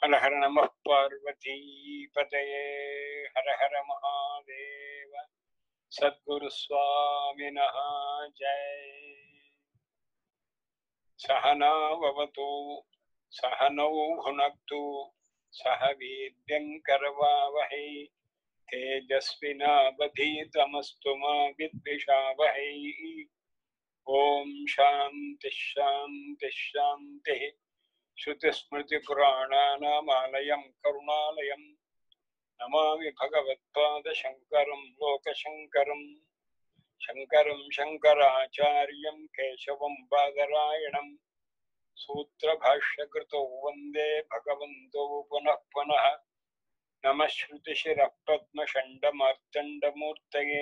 हर हर नमः पार्वतीपतये हर हर महादेव सद्गुरुस्वामिनः जय सहनावतु सहनौ भुनक्तु सह वीर्यङ्करवावहै तेजस्विनावधीतमस्तु मा विद्विषावहै ॐ शान्तिः शान्तिः शान्तिः श्रुतिस्मृतिपुराणानामालयं करुणालयं नमामि भगवत्पादशङ्करं लोकशङ्करं शङ्करं शङ्कराचार्यं केशवं बादरायणं सूत्रभाष्यकृतौ वन्दे भगवन्तौ पुनः पुनः नमः श्रुतिशिरः पद्मषण्डमार्तण्डमूर्तये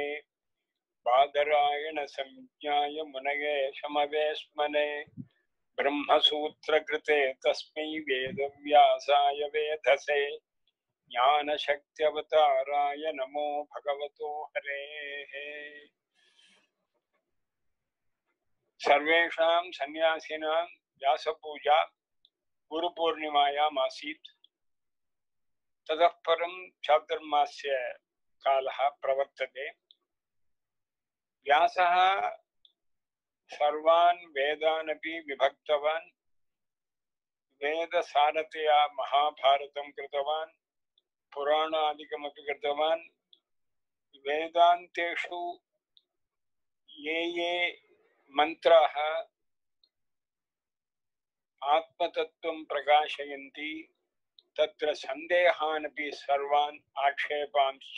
बादरायणसंज्ञाय मुनये शमवे स्मने ब्रह्मसूत्रकृते तस्मै वेदव्यासाय वेधसे ज्ञानशक्त्यवताराय नमो भगवतो हरेः सर्वेषां सन्न्यासिनां व्यासपूजा गुरुपूर्णिमायाम् आसीत् ततः परं चातुर्मास्य कालः प्रवर्तते व्यासः सर्वान् वेदानपि विभक्तवान् वेदसारतया महाभारतं कृतवान् पुराणादिकमपि कृतवान् वेदान्तेषु ये ये मन्त्राः आत्मतत्त्वं प्रकाशयन्ति तत्र सन्देहानपि सर्वान् आक्षेपांश्च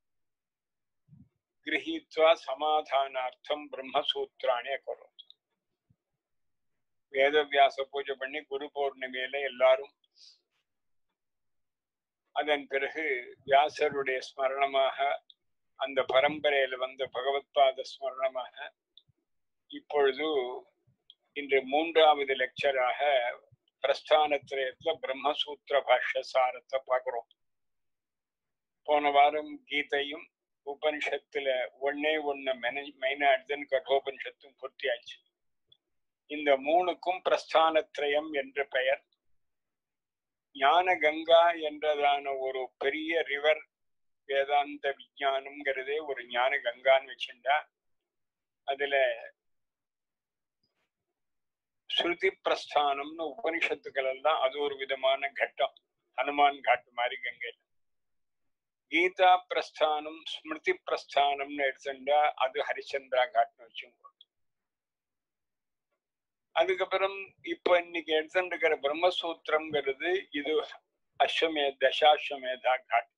गृहीत्वा समाधानार्थं ब्रह्मसूत्राणि अकरोत् வேதவியாச பூஜை பண்ணி குரு பௌர்ணமியில எல்லாரும் அதன் பிறகு வியாசருடைய ஸ்மரணமாக அந்த பரம்பரையில வந்த பகவத்பாத ஸ்மரணமாக இப்பொழுது இன்று மூன்றாவது லெக்சராக பிரஸ்தானத்திரயத்துல பிரம்மசூத்திர பாஷ்ய சாரத்தை பார்க்கிறோம் போன வாரம் கீதையும் உபனிஷத்துல ஒன்னே ஒண்ணு மென மெயினா எடுத்துன்னு கட்டோபனிஷத்தும் பூர்த்தியாச்சு இந்த மூணுக்கும் பிரஸ்தானத்திரயம் என்ற பெயர் ஞான கங்கா என்றதான ஒரு பெரிய ரிவர் வேதாந்த விஜயானம்ங்கிறதே ஒரு ஞான கங்கான்னு வச்சுட்டா அதுல ஸ்ருதி பிரஸ்தானம்னு உபனிஷத்துக்கள் எல்லாம் அது ஒரு விதமான கட்டம் ஹனுமான் காட்டு மாதிரி கங்கை கீதா பிரஸ்தானம் ஸ்மிருதி பிரஸ்தானம்னு எடுத்துட்டா அது ஹரிச்சந்திரா காட்டுன்னு வச்சுக்கோ அதுக்கப்புறம் இப்ப இன்னைக்கு எடுத்துருக்கிற பிரம்மசூத்திரம்ங்கிறது இது அஸ்வமே தசாஸ்வமேதா காட்டு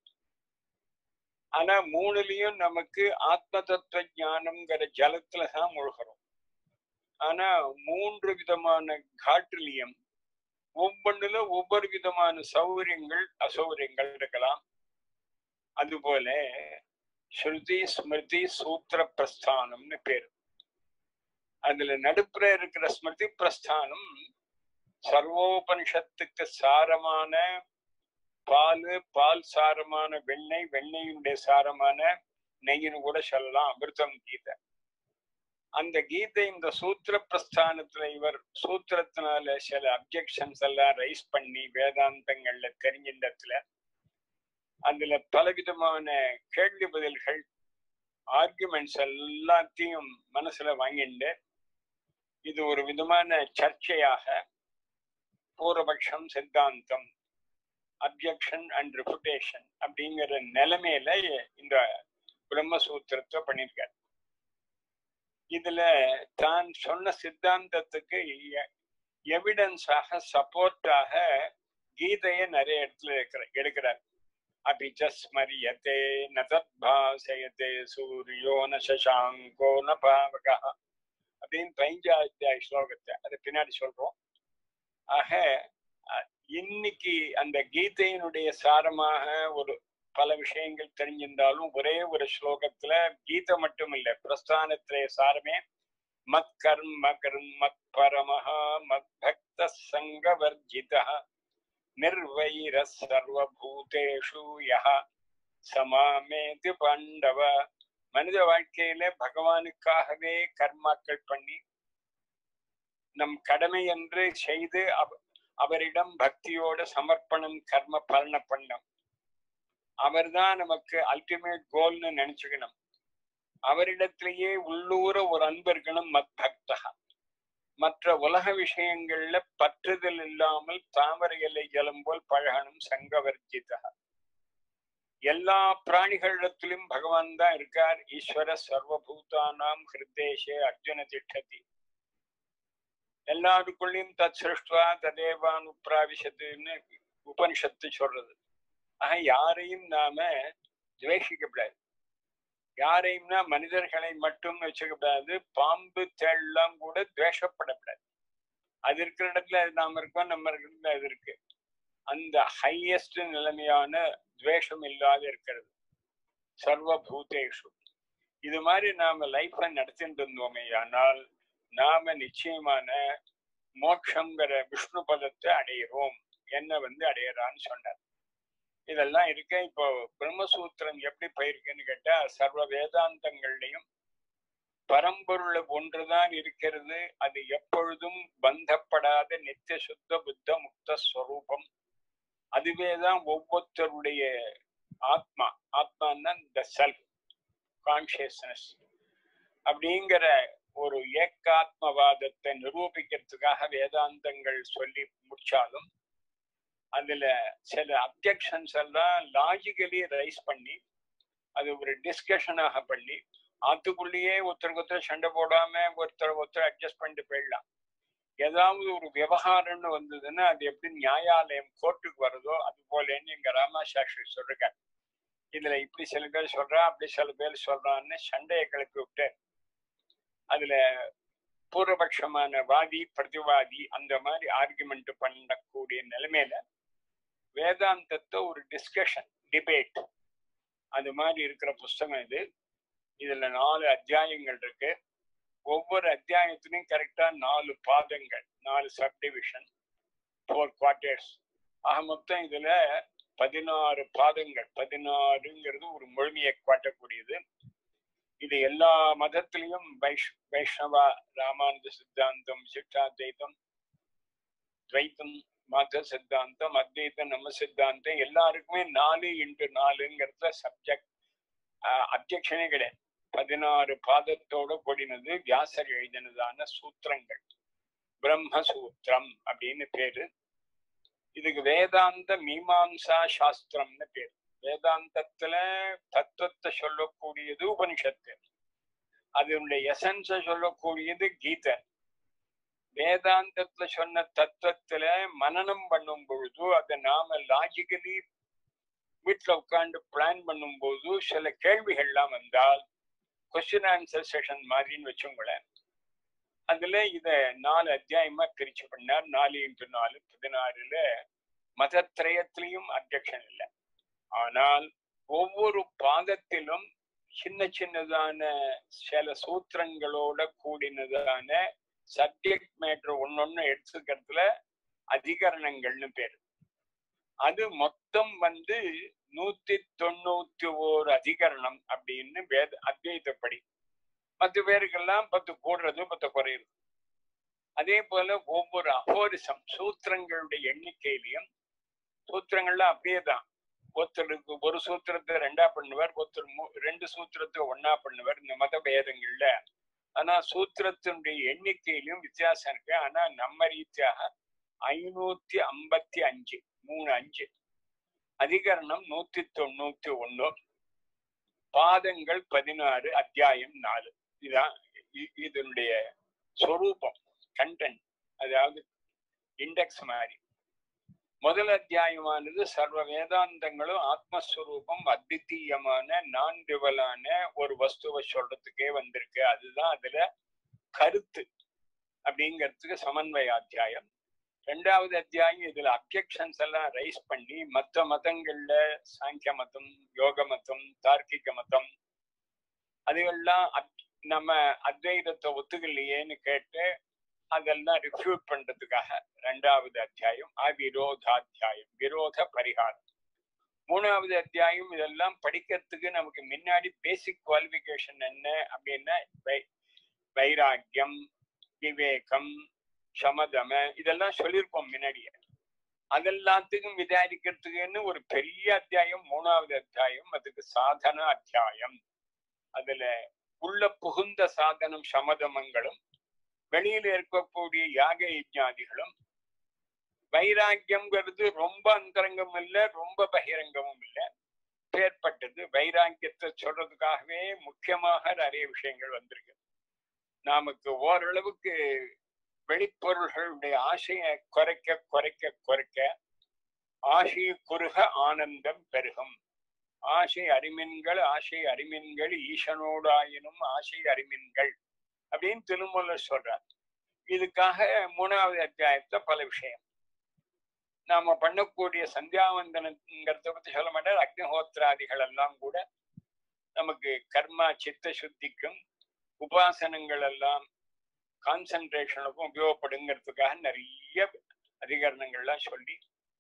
ஆனா மூணுலயும் நமக்கு ஆத்ம தத்துவ ஞானம்ங்கிற ஜலத்துல தான் முழுகிறோம் ஆனா மூன்று விதமான காட்டுலயும் ஒவ்வொன்றுல ஒவ்வொரு விதமான சௌகரியங்கள் அசௌகரியங்கள் இருக்கலாம் அதுபோல ஸ்ருதி ஸ்மிருதி சூத்திர பிரஸ்தானம்னு பேரு அதுல நடுப்புற இருக்கிற ஸ்மிருதி பிரஸ்தானம் சர்வோபனிஷத்துக்கு சாரமான பால் பால் சாரமான வெண்ணெய் வெண்ணெயினுடைய சாரமான நெய்யின்னு கூட சொல்லலாம் அமிர்தம் கீதை அந்த கீதை இந்த சூத்திர பிரஸ்தானத்துல இவர் சூத்திரத்தினால சில அப்ஜெக்ஷன்ஸ் எல்லாம் ரைஸ் பண்ணி வேதாந்தங்கள்ல தெரிஞ்சின்றதுல அதுல பலவிதமான கேள்வி பதில்கள் ஆர்குமெண்ட்ஸ் எல்லாத்தையும் மனசுல வாங்கிண்டு இது ஒரு விதமான சர்ச்சையாக பூர்வபக்ஷம் சித்தாந்தம் அப்ஜெக்ஷன் அண்ட் ரிப்புடேஷன் அப்படிங்கிற நிலைமையில இந்த பிரம்மசூத்திரத்தை பண்ணியிருக்காரு இதுல தான் சொன்ன சித்தாந்தத்துக்கு எவிடன்ஸாக சப்போர்ட்டாக கீதையை நிறைய இடத்துல இருக்கிற எடுக்கிறார் अपि च स्मर्यते न तद्भासयते சூரியோ ந சசாங்கோ ந பாவகः அப்படின்னு பதினஞ்சாவது ஸ்லோகத்தை அது பின்னாடி சொல்றோம் ஆக இன்னைக்கு அந்த கீதையினுடைய சாரமாக ஒரு பல விஷயங்கள் தெரிஞ்சிருந்தாலும் ஒரே ஒரு ஸ்லோகத்துல கீதை மட்டும் இல்லை பிரஸ்தானத்திலே சாரமே மத் கர்ம கர்ம மத் பரமஹா மத் பக்த சங்கவர்ஜிதா நிர்வைர சர்வபூதேஷு யஹ சமாமேதி பாண்டவ மனித வாழ்க்கையில பகவானுக்காகவே கர்மாக்கள் பண்ணி நம் கடமை என்று செய்து அவரிடம் பக்தியோட சமர்ப்பணம் கர்ம பலன பண்ணம் அவர்தான் நமக்கு அல்டிமேட் கோல்னு நினைச்சுக்கணும் அவரிடத்திலேயே உள்ளூர ஒரு அன்பு இருக்கணும் மத் பக்தா மற்ற உலக விஷயங்கள்ல பற்றுதல் இல்லாமல் தாமரை இலை ஜலம் போல் பழகணும் சங்கவர்ஜிதா எல்லா பிராணிகளிடத்திலும் பகவான் தான் இருக்கார் ஈஸ்வர சர்வபூதானாம் ஹிருதேஷே அர்ஜுன திட்டதி எல்லாருக்குள்ளேயும் தத் சிருஷ்டுவா ததேவான் உப்ராவிஷத்துன்னு உபனிஷத்து சொல்றது ஆக யாரையும் நாம துவேஷிக்கப்படாது யாரையும்னா மனிதர்களை மட்டும் வச்சுக்கப்படாது பாம்பு தேள்லாம் கூட துவேஷப்படக்கூடாது அது இருக்கிற இடத்துல அது நாம இருக்கோம் நம்ம இருக்கிற இடத்துல அது இருக்கு அந்த ஹையஸ்ட் நிலைமையான துவேஷம் இல்லாத இருக்கிறது சர்வபூதேஷு இது மாதிரி நாம லைஃப்ல நடத்திட்டு இருந்தோமே ஆனால் நாம நிச்சயமான மோட்சங்கிற விஷ்ணு பதத்தை அடையிறோம் என்ன வந்து அடையறான்னு சொன்னார் இதெல்லாம் இருக்க இப்போ பிரம்மசூத்திரம் எப்படி போயிருக்குன்னு கேட்டா சர்வ வேதாந்தங்கள்லையும் பரம்பொருள் ஒன்றுதான் இருக்கிறது அது எப்பொழுதும் பந்தப்படாத நித்திய சுத்த புத்த முக்த ஸ்வரூபம் அதுவேதான் ஒவ்வொருத்தருடைய ஆத்மா ஆத்மான்னா த செல்ஃப் கான்சியஸ்னஸ் அப்படிங்கிற ஒரு ஏக்காத்மவாதத்தை நிரூபிக்கிறதுக்காக வேதாந்தங்கள் சொல்லி முடிச்சாலும் அதுல சில அப்ஜெக்ஷன்ஸ் எல்லாம் லாஜிக்கலி ரைஸ் பண்ணி அது ஒரு டிஸ்கஷனாக பண்ணி ஆத்துக்குள்ளேயே ஒருத்தருக்கு ஒருத்தர் சண்டை போடாம ஒருத்தர் ஒருத்தர் அட்ஜஸ்ட் பண்ணிட்டு போயிடலாம் ஏதாவது ஒரு விவகாரம்னு வந்ததுன்னா அது எப்படி நியாயாலயம் கோர்ட்டுக்கு வருதோ அது போலன்னு எங்க ராமா சாஸ்திரி சொல்றாங்க இதுல இப்படி சில பேர் சொல்றா அப்படி சில பேர் சொல்றான்னு சண்டையை கிளப்பி விட்டு அதுல பூர்வபட்சமான வாதி பிரதிவாதி அந்த மாதிரி ஆர்குமெண்ட் பண்ணக்கூடிய நிலைமையில வேதாந்தத்தை ஒரு டிஸ்கஷன் டிபேட் அது மாதிரி இருக்கிற புஸ்தகம் இது இதுல நாலு அத்தியாயங்கள் இருக்கு ஒவ்வொரு அத்தியாயத்திலையும் கரெக்டா நாலு பாதங்கள் நாலு சப்டிவிஷன் ஃபோர் குவார்டர்ஸ் ஆக மொத்தம் இதுல பதினாறு பாதங்கள் பதினாறுங்கிறது ஒரு முழுமையை காட்டக்கூடியது இது எல்லா மதத்திலையும் வைஷ் வைஷ்ணவா ராமானுஜ சித்தாந்தம் சிட்டாத்வைதம் துவைத்தம் மத சித்தாந்தம் அத்வைத்தம் நம்ம சித்தாந்தம் எல்லாருக்குமே நாலு இன்ட்டு நாலுங்கிறதுல சப்ஜெக்ட் அப்ஜெக்ஷனே கிடையாது பதினாறு பாதத்தோட கூடினது வியாசர் எழுதினதான சூத்திரங்கள் பிரம்மசூத்திரம் அப்படின்னு பேரு இதுக்கு வேதாந்த மீமாம்சா சாஸ்திரம்னு பேரு வேதாந்தத்துல தத்துவத்தை சொல்லக்கூடியது உபனிஷத்து அதனுடைய எசன்ஸ சொல்லக்கூடியது கீதை வேதாந்தத்துல சொன்ன தத்துவத்துல மனநம் பண்ணும் பொழுது அதை நாம லாஜிக்கலி வீட்டுல உட்கார்ந்து பிளான் பண்ணும் போது சில கேள்விகள்லாம் வந்தால் கொஸ்டின் ஆன்சர் செஷன் மாதிரின்னு வச்சுங்களேன் அதுல இத நாலு அத்தியாயமா பிரிச்சு பண்ணார் நாலு இன்ட்டு நாலு பதினாறுல மதத்திரயத்திலையும் அப்ஜெக்ஷன் இல்லை ஆனால் ஒவ்வொரு பாதத்திலும் சின்ன சின்னதான சில சூத்திரங்களோட கூடினதான சப்ஜெக்ட் மேட்ரு ஒன்னொன்னு எடுத்துக்கிறதுல அதிகரணங்கள்னு பேரு அது மொத்தம் வந்து நூத்தி தொண்ணூத்தி ஓரு அதிகரணம் அப்படின்னு வேத அத்வைத்தப்படி பத்து பேருக்கெல்லாம் பத்து கூடுறது பத்து குறையுது அதே போல ஒவ்வொரு அபோரிசம் சூத்திரங்களுடைய எண்ணிக்கையிலையும் சூத்திரங்கள்லாம் அப்படியே தான் ஒருத்தருக்கு ஒரு சூத்திரத்தை ரெண்டா பண்ணுவார் ஒருத்தர் ரெண்டு சூத்திரத்தை ஒன்னா பண்ணுவார் இந்த மத பேதங்கள்ல ஆனா சூத்திரத்தினுடைய எண்ணிக்கையிலும் வித்தியாசம் இருக்கு ஆனா நம்ம ரீதியாக ஐநூத்தி ஐம்பத்தி அஞ்சு மூணு அஞ்சு அதிகரணம் நூத்தி தொண்ணூத்தி ஒண்ணு பாதங்கள் பதினாறு அத்தியாயம் நாலு இதான் இதனுடைய சொரூபம் கண்டென்ட் அதாவது இண்டெக்ஸ் மாதிரி முதல் அத்தியாயமானது சர்வ வேதாந்தங்களும் ஆத்மஸ்வரூபம் அத்வித்தீயமான நான் டிவலான ஒரு வஸ்துவை சொல்றதுக்கே வந்திருக்கு அதுதான் அதுல கருத்து அப்படிங்கிறதுக்கு சமன்வய அத்தியாயம் ரெண்டாவது அத்தியாயம் இதுல அப்ஜெக்ஷன்ஸ் எல்லாம் ரைஸ் பண்ணி மற்ற மதங்கள்ல சாங்கிய மதம் யோக மதம் தார்க்கிக மதம் அதுகள்லாம் நம்ம அத்வைதத்தை ஒத்துக்கலையேன்னு கேட்டு அதெல்லாம் ரிஃப்யூட் பண்றதுக்காக ரெண்டாவது அத்தியாயம் அவிரோதாத்தியாயம் விரோத பரிகாரம் மூணாவது அத்தியாயம் இதெல்லாம் படிக்கிறதுக்கு நமக்கு முன்னாடி பேசிக் குவாலிபிகேஷன் என்ன அப்படின்னா வைராக்கியம் விவேகம் சமதம இதெல்லாம் சொல்லியிருப்போம் முன்னாடியே அதெல்லாத்துக்கும் விசாரிக்கிறதுக்குன்னு ஒரு பெரிய அத்தியாயம் மூணாவது அத்தியாயம் அதுக்கு சாதன அத்தியாயம் அதுல உள்ள புகுந்த சாதனம் சமதமங்களும் வெளியில இருக்கக்கூடிய யாக யஜ்ஞாதிகளும் வைராக்கியம்ங்கிறது ரொம்ப அந்தரங்கம் இல்ல ரொம்ப பகிரங்கமும் இல்ல பேர்பட்டது வைராக்கியத்தை சொல்றதுக்காகவே முக்கியமாக நிறைய விஷயங்கள் வந்திருக்கு நமக்கு ஓரளவுக்கு வெளிப்பொருள்களுடைய ஆசையை குறைக்க குறைக்க குறைக்க ஆசை குறுக ஆனந்தம் பெருகும் ஆசை அறிமின்கள் ஆசை அறிமின்கள் ஈசனோடாயினும் ஆசை அறிமின்கள் அப்படின்னு திருமூலர் சொல்றார் இதுக்காக மூணாவது அத்தியாயத்துல பல விஷயம் நாம பண்ணக்கூடிய சந்தியாவந்தனங்கிறத பத்தி சொல்ல மாட்டார் அக்னிஹோத்திராதிகள் எல்லாம் கூட நமக்கு கர்மா சித்த சுத்திக்கும் உபாசனங்கள் எல்லாம் கான்சன்ட்ரேஷனுக்கும் உபயோகப்படுங்கிறதுக்காக நிறைய அதிகரணங்கள்லாம் சொல்லி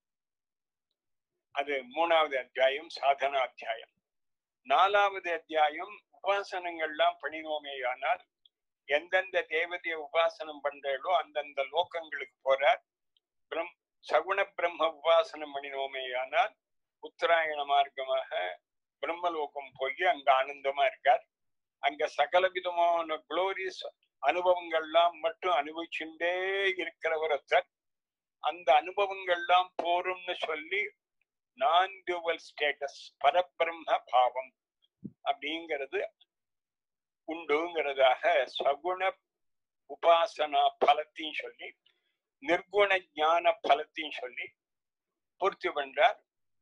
அது மூணாவது அத்தியாயம் சாதனா அத்தியாயம் நாலாவது அத்தியாயம் உபாசனங்கள்லாம் பண்ணினோமேயானால் எந்தெந்த தேவதையை உபாசனம் பண்றீங்களோ அந்தந்த லோகங்களுக்கு போறார் பிரம் சகுண பிரம்ம உபாசனம் பண்ணினோமேயானால் உத்தராயண மார்க்கமாக பிரம்மலோகம் போய் அங்க ஆனந்தமா இருக்கார் அங்க சகல விதமான குளோரிஸ் அனுபவங்கள்லாம் மட்டும் அனுபவிச்சுட்டே இருக்கிறவர் ஒருத்தர் அந்த அனுபவங்கள்லாம் போரும்னு சொல்லி நான் டியூவல் ஸ்டேட்டஸ் பரபிரம்ம பாவம் அப்படிங்கிறது உண்டுங்கிறதாக சகுண உபாசனா பலத்தையும் சொல்லி நிர்குண ஞான பலத்தையும் சொல்லி பூர்த்தி பண்றார்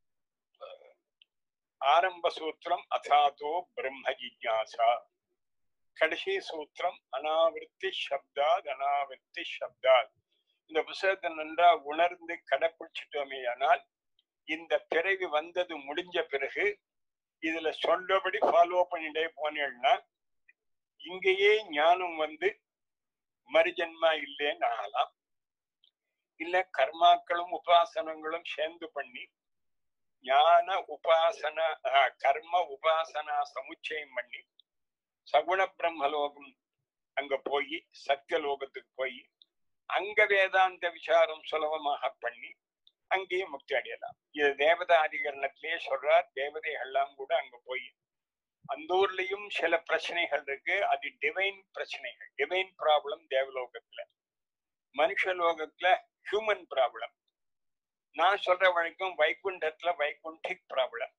ஆரம்ப சூத்திரம் அதாதோ பிரம்ம ஜிஜாசா கடைசி சூத்திரம் அனாவிருத்தி சப்தாத் அனாவிருத்தி சப்தாத் இந்த புத்தகத்தை நன்றா உணர்ந்து கடைப்பிடிச்சிட்டோமே ஆனால் இந்த பிறவி வந்தது முடிஞ்ச பிறகு இதுல சொல்றபடி ஃபாலோ பண்ணிட்டே போனேன்னா இங்கேயே ஞானம் வந்து மறுஜன்மா இல்லைன்னு ஆகலாம் இல்ல கர்மாக்களும் உபாசனங்களும் சேர்ந்து பண்ணி ஞான உபாசன ஆஹ், கர்ம உபாசனா சமுச்சயம் பண்ணி சகுண பிரம்மலோகம் அங்க போய் சத்தியலோகத்துக்கு போய் அங்க வேதாந்த விசாரம் சுலபமாக பண்ணி அங்கேயே முக்தி அடையலாம் இது தேவதா அதிகரணத்திலேயே சொல்றார் தேவதைகள்லாம் கூட அங்க போய் அந்த ஊர்லயும் சில பிரச்சனைகள் இருக்கு அது டிவைன் பிரச்சனைகள் டிவைன் ப்ராப்ளம் தேவலோகத்துல மனுஷ லோகத்துல ஹியூமன் ப்ராப்ளம் நான் சொல்ற வரைக்கும் வைகுண்டத்துல வைகுண்டிக் ப்ராப்ளம்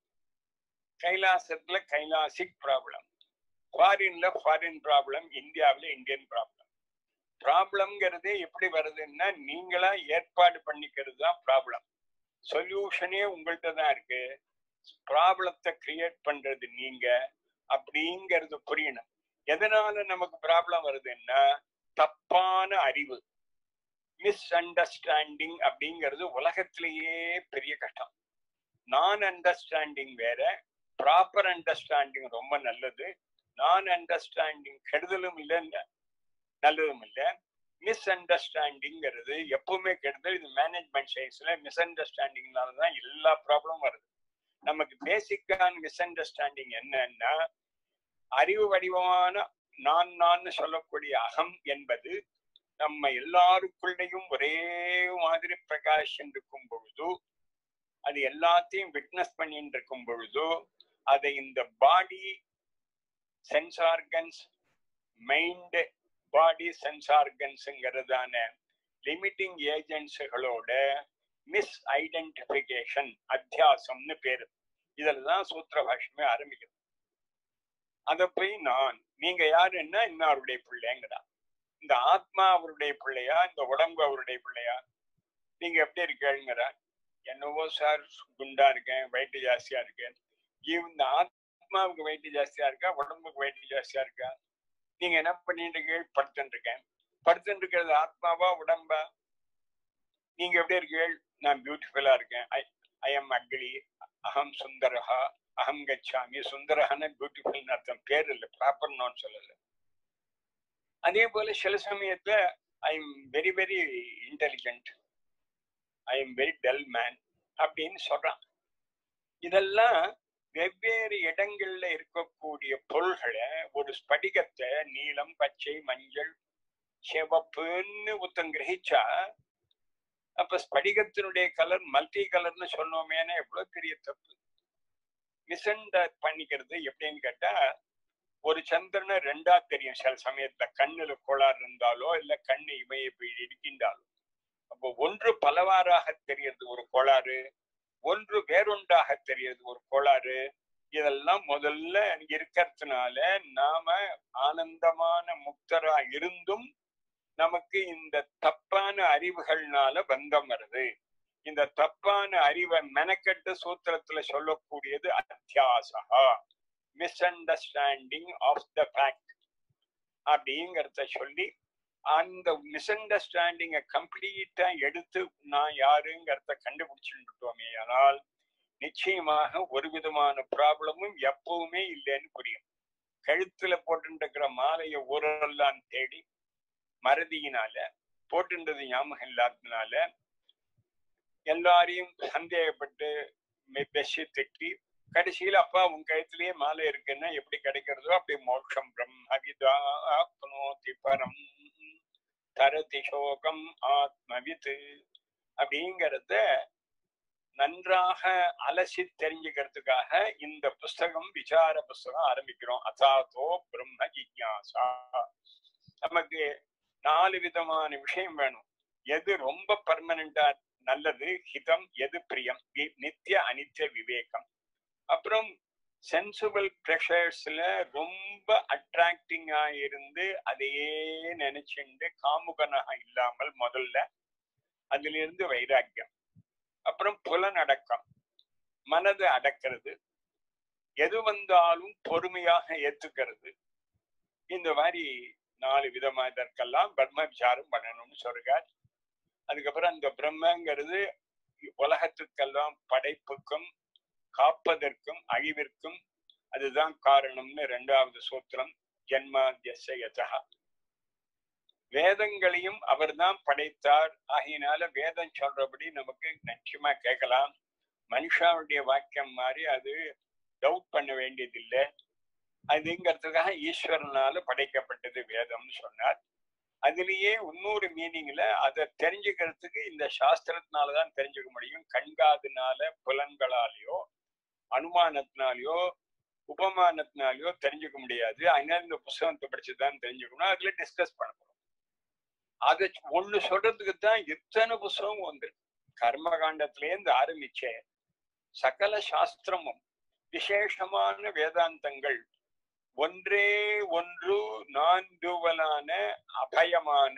கைலாசத்துல கைலாசிக் ப்ராப்ளம் ஃபாரின்ல ஃபாரின் ப்ராப்ளம் இந்தியாவுல இந்தியன் ப்ராப்ளம் ப்ராப்ளம்ங்கிறது எப்படி வருதுன்னா நீங்களா ஏற்பாடு பண்ணிக்கிறது தான் ப்ராப்ளம் சொல்யூஷனே உங்கள்கிட்ட தான் இருக்கு ப்ராப்ளத்தை கிரியேட் பண்றது நீங்க அப்படிங்கிறது புரியணும் எதனால நமக்கு ப்ராப்ளம் வருதுன்னா தப்பான அறிவு மிஸ் அண்டர்ஸ்டாண்டிங் அப்படிங்கிறது உலகத்திலேயே பெரிய கஷ்டம் நான் அண்டர்ஸ்டாண்டிங் வேற ப்ராப்பர் அண்டர்ஸ்டாண்டிங் ரொம்ப நல்லது நான் அண்டர்ஸ்டாண்டிங் கெடுதலும் இல்லை நல்லதும் இல்லை மிஸ் அண்டர்ஸ்டாண்டிங்கிறது எப்பவுமே கெடுதல் இது மேனேஜ்மெண்ட் சயின்ஸ்ல மிஸ் அண்டர்ஸ்டாண்டிங்னால தான் எல்லா ப்ராப்ளமும் வருது நமக்கு பேசிக்கான மிஸ் அண்டர்ஸ்டாண்டிங் என்னன்னா அறிவு வடிவமான நான் நான் சொல்லக்கூடிய அகம் என்பது நம்ம எல்லாருக்குள்ளேயும் ஒரே மாதிரி பிரகாஷம் இருக்கும் பொழுது அது எல்லாத்தையும் விட்னஸ் பண்ணிட்டு இருக்கும் பொழுது அதை இந்த body sense organs mind body sense ஆர்கன்ஸுங்கிறதான லிமிட்டிங் ஏஜென்ட்ஸுகளோட மிஸ் ஐடென்டிபிகேஷன் அத்தியாசம்னு பேரு இதுல தான் சூத்திர பாஷ்யமே ஆரம்பிக்குது அத போய் நான் நீங்க யாருன்னா இன்னாருடைய பிள்ளைங்கிறா இந்த ஆத்மா அவருடைய பிள்ளையா இந்த உடம்பு அவருடைய பிள்ளையா நீங்க எப்படி இருக்கீங்கிற என்னவோ சார் குண்டா இருக்கேன் வெயிட் ஜாஸ்தியா இருக்கேன் இந்த ஆத்மாவுக்கு வெயிட் ஜாஸ்தியா இருக்கா உடம்புக்கு வெயிட் ஜாஸ்தியா இருக்கா நீங்க என்ன பண்ணிட்டு இருக்கீங்க படுத்துட்டு இருக்கேன் படுத்துட்டு இருக்கிறது ஆத்மாவா உடம்பா நீங்க எப்படி இருக்கீங்க நான் பியூட்டிஃபுல்லா இருக்கேன் ஐ ஐ எம் அக்லி அகம் சுந்தரஹா அகம் கச்சாமி சுந்தரஹான பியூட்டிஃபுல் அர்த்தம் பேர் இல்லை ப்ராப்பர் நான் சொல்லல அதே போல சில சமயத்துல I am very very intelligent I am very dull man அப்படின்னு சொல்றான் இதெல்லாம் வெவ்வேறு இடங்கள்ல இருக்கக்கூடிய பொருள்களை ஒரு ஸ்படிகத்தை நீலம் பச்சை மஞ்சள் சிவப்புன்னு ஒருத்தன் கிரகிச்சா அப்ப ஸ்படிகத்தினுடைய கலர் மல்டி கலர்னு சொன்னோமேனா எவ்வளவு பெரிய தப்பு மிஸ் பண்ணிக்கிறது எப்படின்னு கேட்டா ஒரு சந்திரனை ரெண்டா தெரியும் சில சமயத்துல கண்ணுல கோளாறு இருந்தாலோ இல்ல கண்ணு இமையை போய் இடிக்கின்றாலோ அப்போ ஒன்று பலவாறாக தெரியறது ஒரு கோளாறு ஒன்று வேறொன்றாக தெரியறது ஒரு கோளாறு இதெல்லாம் முதல்ல இருக்கிறதுனால நாம ஆனந்தமான முக்தரா இருந்தும் நமக்கு இந்த தப்பான அறிவுகள்னால பந்தம் வருது இந்த தப்பான அறிவை மெனக்கெட்டு சூத்திரத்துல சொல்லக்கூடியது அத்தியாசகா misunderstanding of the fact அப்படிங்கிறத சொல்லி அந்த மிஸ் அண்டர்ஸ்டாண்டிங்கை கம்ப்ளீட்டா எடுத்து நான் யாருங்கிறத கண்டுபிடிச்சுட்டோமே ஆனால் நிச்சயமாக ஒரு விதமான ப்ராப்ளமும் எப்பவுமே இல்லைன்னு புரியும் கழுத்துல போட்டுருக்கிற மாலையை ஊரெல்லாம் தேடி மறதியினால போட்டுன்றது ஞாபகம் இல்லாததுனால எல்லாரையும் சந்தேகப்பட்டு பெஷி திட்டி கடைசியில அப்பா உன் கழுத்திலேயே மாலை இருக்குன்னா எப்படி கிடைக்கிறதோ அப்படி மோட்சம் பிரம்மவிதாப்னோதி பரம் தரதி சோகம் ஆத்மவித் அப்படிங்கிறத நன்றாக அலசி தெரிஞ்சுக்கிறதுக்காக இந்த புஸ்தகம் விசார புஸ்தகம் ஆரம்பிக்கிறோம் அசாதோ பிரம்ம ஜிக்யாசா நமக்கு நாலு விதமான விஷயம் வேணும் எது ரொம்ப பர்மனண்டா நல்லது ஹிதம் எது பிரியம் நித்திய அனித்திய விவேகம் அப்புறம் சென்சிபிள் ப்ரெஷர்ஸ்ல ரொம்ப அட்ராக்டிங்கா இருந்து அதையே நினைச்சுண்டு காமுகனாக இல்லாமல் முதல்ல அதுல இருந்து வைராக்கியம் அப்புறம் புலனடக்கம் மனது அடக்கிறது எது வந்தாலும் பொறுமையாக ஏத்துக்கிறது இந்த மாதிரி நாலு விதமா இதற்கெல்லாம் பிரம்ம விசாரம் பண்ணணும்னு சொல்றார் அதுக்கப்புறம் அந்த பிரம்மங்கிறது உலகத்துக்கெல்லாம் படைப்புக்கும் காப்பதற்கும் அழிவிற்கும் அதுதான் காரணம்னு ரெண்டாவது சூத்திரம் ஜென்மாத்தியசா வேதங்களையும் அவர்தான் படைத்தார் ஆகையினால வேதம் சொல்றபடி நமக்கு நிச்சயமா கேட்கலாம் மனுஷாவுடைய வாக்கியம் மாதிரி அது டவுட் பண்ண வேண்டியதில்லை அதுங்கிறதுக்காக ஈஸ்வரனால படைக்கப்பட்டது வேதம்னு சொன்னார் அதுலயே இன்னொரு மீனிங்ல அதை தெரிஞ்சுக்கிறதுக்கு இந்த சாஸ்திரத்தினாலதான் தெரிஞ்சுக்க முடியும் கண்காதுனால புலன்களாலேயோ அனுமானத்தினாலேயோ உபமானத்தினாலேயோ தெரிஞ்சுக்க முடியாது அதனால இந்த புஸ்தகத்தை படிச்சுதான் தெரிஞ்சுக்கணும் அதுல டிஸ்கஸ் பண்ண போறோம் அதை ஒண்ணு சொல்றதுக்கு தான் இத்தனை புஸ்தகம் வந்து கர்மகாண்டத்திலேருந்து ஆரம்பிச்ச சகல சாஸ்திரமும் விசேஷமான வேதாந்தங்கள் ஒன்றே ஒன்று நான்குவலான அபயமான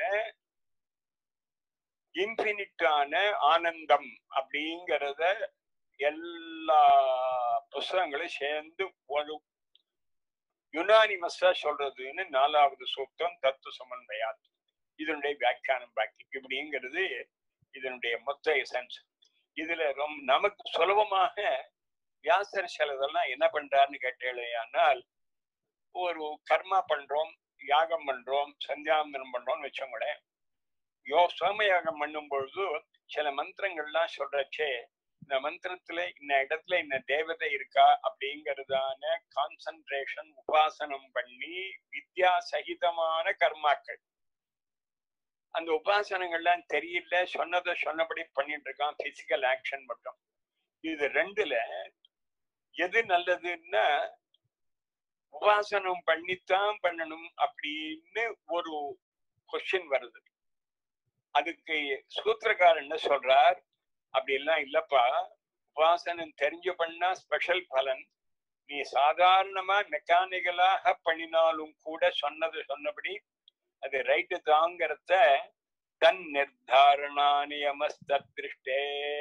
இன்பினிட்டான ஆனந்தம் அப்படிங்கிறத எல்லா புஸ்தகங்களும் சேர்ந்து ஒரு யுனானிமஸா சொல்றதுன்னு நாலாவது சூக்தம் தத்துவ சமன்வயாத் இதனுடைய வியாக்கியானம் பாக்கி இப்படிங்கிறது இதனுடைய மொத்த எசன்ஸ் இதுல ரொம்ப நமக்கு சுலபமாக வியாசர் சிலதெல்லாம் என்ன பண்றாருன்னு கேட்டேனால் ஒரு கர்மா பண்றோம் யாகம் பண்றோம் சந்தியாந்தனம் பண்றோம்னு வச்சோங்களேன் யோ சோமயாகம் பண்ணும் பொழுது சில மந்திரங்கள்லாம் சொல்றச்சே இந்த மந்திரத்துல இந்த இடத்துல இந்த தேவதை இருக்கா அப்படிங்கறதான கான்சன்ட்ரேஷன் உபாசனம் பண்ணி வித்யா சகிதமான கர்மாக்கள் அந்த உபாசனங்கள்லாம் தெரியல சொன்னதை சொன்னபடி பண்ணிட்டு இருக்கான் பிசிக்கல் ஆக்ஷன் மட்டும் இது ரெண்டுல எது நல்லதுன்னா உபாசனம் பண்ணித்தான் பண்ணணும் அப்படின்னு ஒரு கொஸ்டின் வருது அதுக்கு சூத்திரக்காரர் என்ன சொல்றார் அப்படி எல்லாம் இல்லப்பா உபாசனம் தெரிஞ்சு பண்ணா ஸ்பெஷல் பலன் நீ சாதாரணமா மெக்கானிக்கலாக பண்ணினாலும் கூட சொன்னது சொன்னபடி அது ரைட்டு தாங்கிறத தன் நிர்தாரணா நியமஸ்திருஷ்டே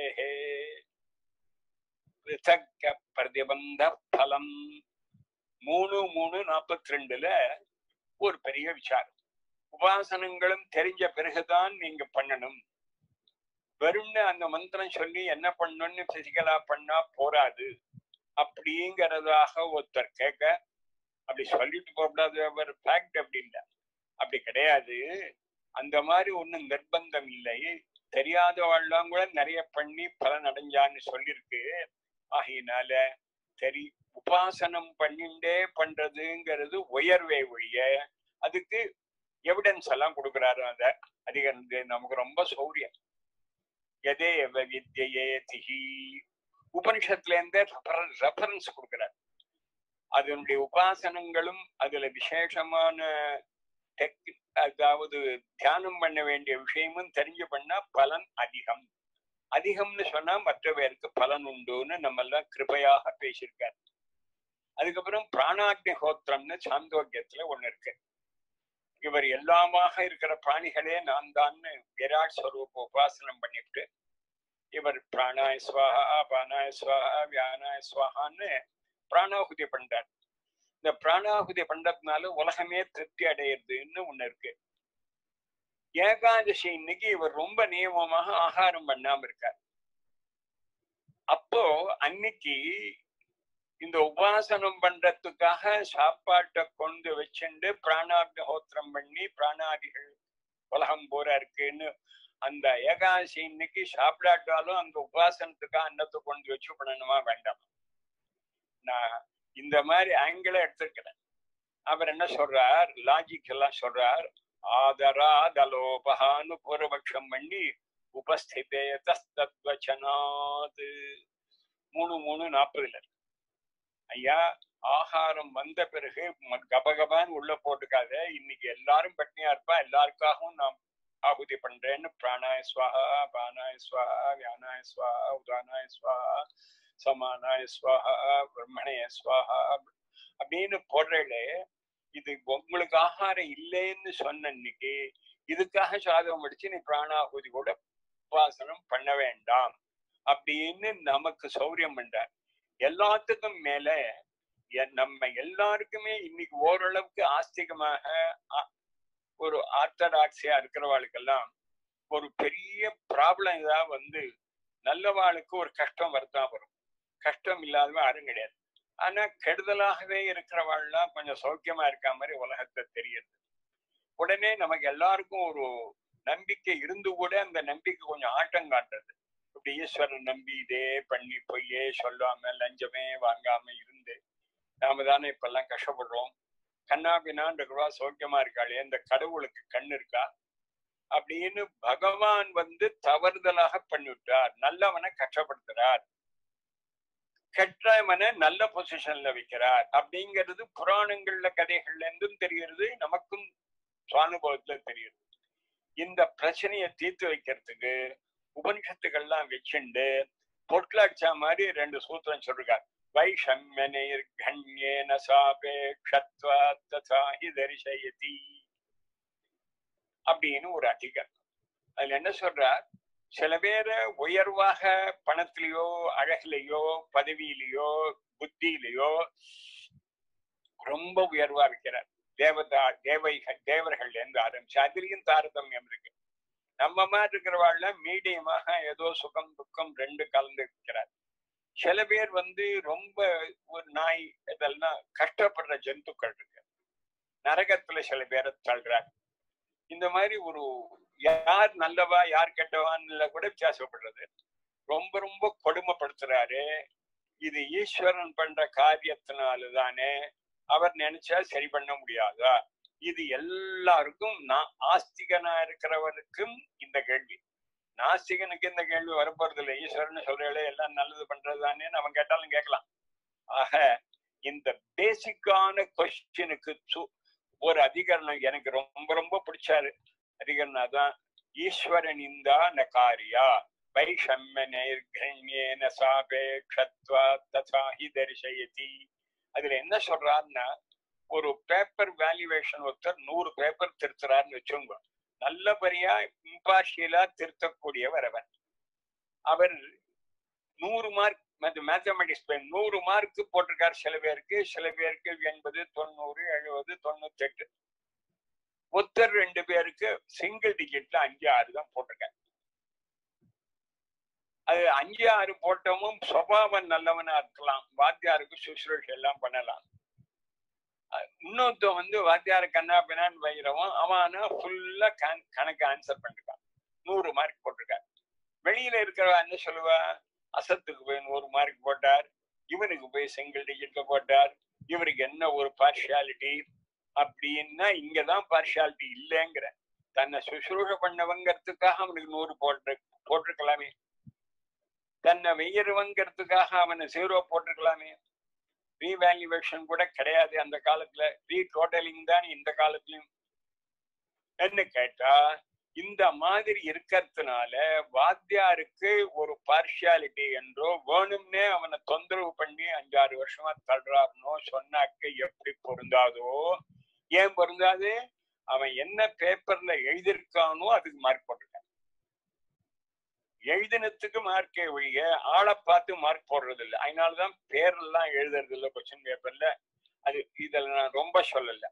பிரதிபந்த பலம் மூணு மூணு நாற்பத்தி ரெண்டுல ஒரு பெரிய விசாரம் உபாசனங்களும் தெரிஞ்ச பிறகுதான் நீங்க பண்ணணும் வெறும்னு அந்த மந்திரம் சொல்லி என்ன பண்ணணும்னு பிசிக்கலா பண்ணா போராது அப்படிங்கிறதாக ஒருத்தர் கேட்க அப்படி சொல்லிட்டு போகக்கூடாது அவர் ஃபேக்ட் அப்படி இல்லை அப்படி கிடையாது அந்த மாதிரி ஒண்ணும் நிர்பந்தம் இல்லை தெரியாதவாழ்லாம் கூட நிறைய பண்ணி பலன் அடைஞ்சான்னு சொல்லியிருக்கு ஆகையினால சரி உபாசனம் பண்ணிண்டே பண்றதுங்கிறது உயர்வே ஒழிய அதுக்கு எவிடன்ஸ் எல்லாம் கொடுக்குறாரு அத அதிக நமக்கு ரொம்ப சௌரியம் எதேவ வித்யே திஹி உபனிஷத்துல இருந்தே ரெஃபரன்ஸ் கொடுக்கிறார் அதனுடைய உபாசனங்களும் அதுல விசேஷமான டெக் அதாவது தியானம் பண்ண வேண்டிய விஷயமும் தெரிஞ்சு பண்ணா பலன் அதிகம் அதிகம்னு சொன்னா மற்ற பேருக்கு பலன் உண்டுன்னு நம்ம எல்லாம் கிருபையாக பேசியிருக்காரு அதுக்கப்புறம் பிராணாக்னி ஹோத்திரம்னு சாந்தோக்கியத்துல ஒண்ணு இருக்கு இவர் எல்லாமாக இருக்கிற பிராணிகளே நான் தான் விராட் ஸ்வரூப உபாசனம் பண்ணிட்டு இவர் பிராணாய ஸ்வாஹா பானாய ஸ்வாஹா வியானாய ஸ்வாஹான்னு பிராணாகுதி பண்றார் இந்த பிராணாகுதி பண்றதுனால உலகமே திருப்தி அடையிறதுன்னு ஒண்ணு இருக்கு ஏகாதசி இன்னைக்கு இவர் ரொம்ப நியமமாக ஆகாரம் பண்ணாம இருக்கார் அப்போ அன்னைக்கு இந்த உபாசனம் பண்றதுக்காக சாப்பாட்டை கொண்டு வச்சுண்டு பிராணாக்னிஹோத்திரம் பண்ணி பிராணாதிகள் உலகம் பூரா இருக்குன்னு அந்த ஏகாதசி இன்னைக்கு சாப்பிடாட்டாலும் அந்த உபாசனத்துக்காக அன்னத்தை கொண்டு வச்சு பண்ணணுமா வேண்டாமா நான் இந்த மாதிரி ஆங்கிள எடுத்திருக்கிறேன் அவர் என்ன சொல்றார் லாஜிக் எல்லாம் சொல்றார் ஆதராதலோபகான்னு பூர்வபக்ஷம் பண்ணி உபஸ்திதே தஸ்தத்வச்சனாது மூணு மூணு நாற்பதுல இருக்கு ஐயா ஆகாரம் வந்த பிறகு ம- கபகபான்னு உள்ள போட்டுக்காத இன்னைக்கு எல்லாரும் பட்னியா இருப்பா எல்லாருக்காகவும் நான் ஆகுதி பண்றேன்னு பிராணாய ஸ்வாஹா பானாய ஸ்வாஹா வியானாய ஸ்வாஹா உதானாய ஸ்வாஹா சமானாய ஸ்வாஹா பிரம்மணய ஸ்வாஹா அப்படின்னு போடுறே இது உங்களுக்கு ஆகாரம் இல்லைன்னு சொன்ன இன்னைக்கு இதுக்காக சாதகம் அடிச்சு நீ பிராணாகுதி கூட உபாசனம் பண்ண வேண்டாம் அப்படின்னு நமக்கு சௌரியம் பண்றார் எல்லாத்துக்கும் மேல எ- நம்ம எல்லாருக்குமே இன்னைக்கு ஓரளவுக்கு ஆஸ்திகமாக ஆ- ஒரு ஆர்த்தடாக்சியா இருக்கிறவாளுக்கெல்லாம் ஒரு பெரிய ப்ராப்ளம் ஏதாவது வந்து நல்லவாளுக்கு ஒரு கஷ்டம் வரதான் வரும் கஷ்டம் இல்லாதவன் யாரும் கிடையாது ஆனா கெடுதலாகவே இருக்கிறவாள்லாம் கொஞ்சம் சௌக்கியமா இருக்க மாதிரி உலகத்தை தெரியுது உடனே நமக்கு எல்லாருக்கும் ஒரு நம்பிக்கை இருந்து கூட அந்த நம்பிக்கை கொஞ்சம் ஆட்டம் காட்டுறது இப்படி ஈஸ்வரன் நம்பி இதே பண்ணி பொய்யே சொல்லாம லஞ்சமே வாங்காம இருந்து நாம தானே இப்பெல்லாம் கஷ்டப்படுறோம் கண்ணா பின்னான்றவா சௌக்கியமா இருக்காளே இந்த கடவுளுக்கு கண் இருக்கா அப்படின்னு பகவான் வந்து தவறுதலாக பண்ணிவிட்டார் நல்லவனை கஷ்டப்படுத்துறார் கெட்டவனை நல்ல பொசிஷன்ல வைக்கிறார் அப்படிங்கிறது புராணங்கள்ல கதைகள்ல இருந்தும் தெரிகிறது நமக்கும் சுவானுபவத்துல தெரியுது இந்த பிரச்சனையை தீர்த்து வைக்கிறதுக்கு உபனிஷத்துக்கள்லாம் வச்சுண்டு பொட்லாட்சா மாதிரி ரெண்டு சூத்திரம் சொல்றார் வைஷம்யனைர் கண்யேன சாபேக்ஷத்வா ததா ஹி தரிசயதி அப்படின்னு ஒரு அதிகம் அதுல என்ன சொல்றார் சில பேரை உயர்வாக பணத்திலேயோ அழகுலையோ பதவியிலையோ புத்தியிலையோ ரொம்ப உயர்வா வைக்கிறார் தேவதா தேவைகள் தேவர்கள் என்று ஆரம்பிச்சு அதுலயும் தாரதமியம் இருக்கு நம்ம மாதிரி இருக்கிறவாழ்ல மீடியமாக ஏதோ சுகம் துக்கம் ரெண்டு கலந்து இருக்கிறார் சில பேர் வந்து ரொம்ப ஒரு நாய் இதெல்லாம் கஷ்டப்படுற ஜந்துக்கள் இருக்கு நரகத்துல சில பேரை தள்ளுறார் இந்த மாதிரி ஒரு யார் நல்லவா யார் கெட்டவான்னு கூட வித்தியாசப்படுறது ரொம்ப ரொம்ப கொடுமைப்படுத்துறாரு இது ஈஸ்வரன் பண்ற காரியத்தினாலதானே அவர் நினைச்சா சரி பண்ண முடியாதா இது எல்லாருக்கும் நான் ஆஸ்திகனா இருக்கிறவனுக்கும் இந்த கேள்வி நாஸ்திகனுக்கு இந்த கேள்வி வரப்போறது இல்லை ஈஸ்வரன் சொல்றே எல்லாம் நல்லது பண்றதுதானே அவன் கேட்டாலும் கேட்கலாம் ஆக இந்த பேசிக்கான கொஸ்டினுக்கு ஒரு அதிகரணம் எனக்கு ரொம்ப ரொம்ப பிடிச்சாரு அதிகரணம் அதான் ஈஸ்வரன் இந்தா நகாரியா வைஷம்ய நைர்கண்யேன சாபேக்ஷத்வா ததா ஹி தரிசயதி அதுல என்ன சொல்றாருன்னா ஒரு பேப்பர் வேல்யூவேஷன் ஒருத்தர் நூறு பேப்பர் திருத்துறாருன்னு வச்சுங்க நல்லபடியா இம்பார்ஷியலா திருத்தக்கூடியவர் அவர் அவர் நூறு மார்க் மேத்தமெட்டிக்ஸ் நூறு மார்க் போட்டிருக்காரு சில பேருக்கு சில பேருக்கு எண்பது தொண்ணூறு எழுபது தொண்ணூத்தி எட்டு ஒருத்தர் ரெண்டு பேருக்கு சிங்கிள் டிஜிட்ல அஞ்சு ஆறு தான் போட்டிருக்காரு அது அஞ்சு ஆறு போட்டவும் சுவாவம் நல்லவனா இருக்கலாம் வாத்தியாருக்கு சுசுரூஷ எல்லாம் பண்ணலாம் இன்னொருத்தன் வந்து வாத்தியார கண்ணா பின்னான்னு வைக்கிறவன் அவனா ஃபுல்லா கணக்கு ஆன்சர் பண்ணிருக்கான் நூறு மார்க் போட்டிருக்கான் வெளியில இருக்கிறவா என்ன சொல்லுவா அசத்துக்கு போய் நூறு மார்க் போட்டார் இவனுக்கு போய் சிங்கிள் டிஜிட்ல போட்டார் இவருக்கு என்ன ஒரு பார்ஷியாலிட்டி அப்படின்னா இங்கதான் பார்ஷியாலிட்டி இல்லைங்கிற தன்னை சுசுரூஷ பண்ணவங்கிறதுக்காக அவனுக்கு நூறு போட்டு போட்டிருக்கலாமே தன்னை வெய்யறவங்கிறதுக்காக அவனை ஜீரோ போட்டிருக்கலாமே ரீவேல்யூவேஷன் கூட கிடையாது அந்த காலத்துல ரீ டோட்டலிங் தான் இந்த காலத்துலயும் என்ன கேட்டா இந்த மாதிரி இருக்கிறதுனால வாத்தியாருக்கு ஒரு பார்ஷியாலிட்டி என்றோ வேணும்னே அவனை தொந்தரவு பண்ணி அஞ்சாறு வருஷமா தள்ளுறாருனோ சொன்னாக்க எப்படி பொருந்தாதோ ஏன் பொருந்தாது அவன் என்ன பேப்பர்ல எழுதியிருக்கானோ அதுக்கு மார்க் போட்டிருக்கான் எழுதினத்துக்கு மார்க்கே ஒழிய ஆளை பார்த்து மார்க் போடுறது இல்லை அதனாலதான் பேரெல்லாம் எழுதுறது இல்லை கொஸ்டின் பேப்பர்ல அது இதுல நான் ரொம்ப சொல்லல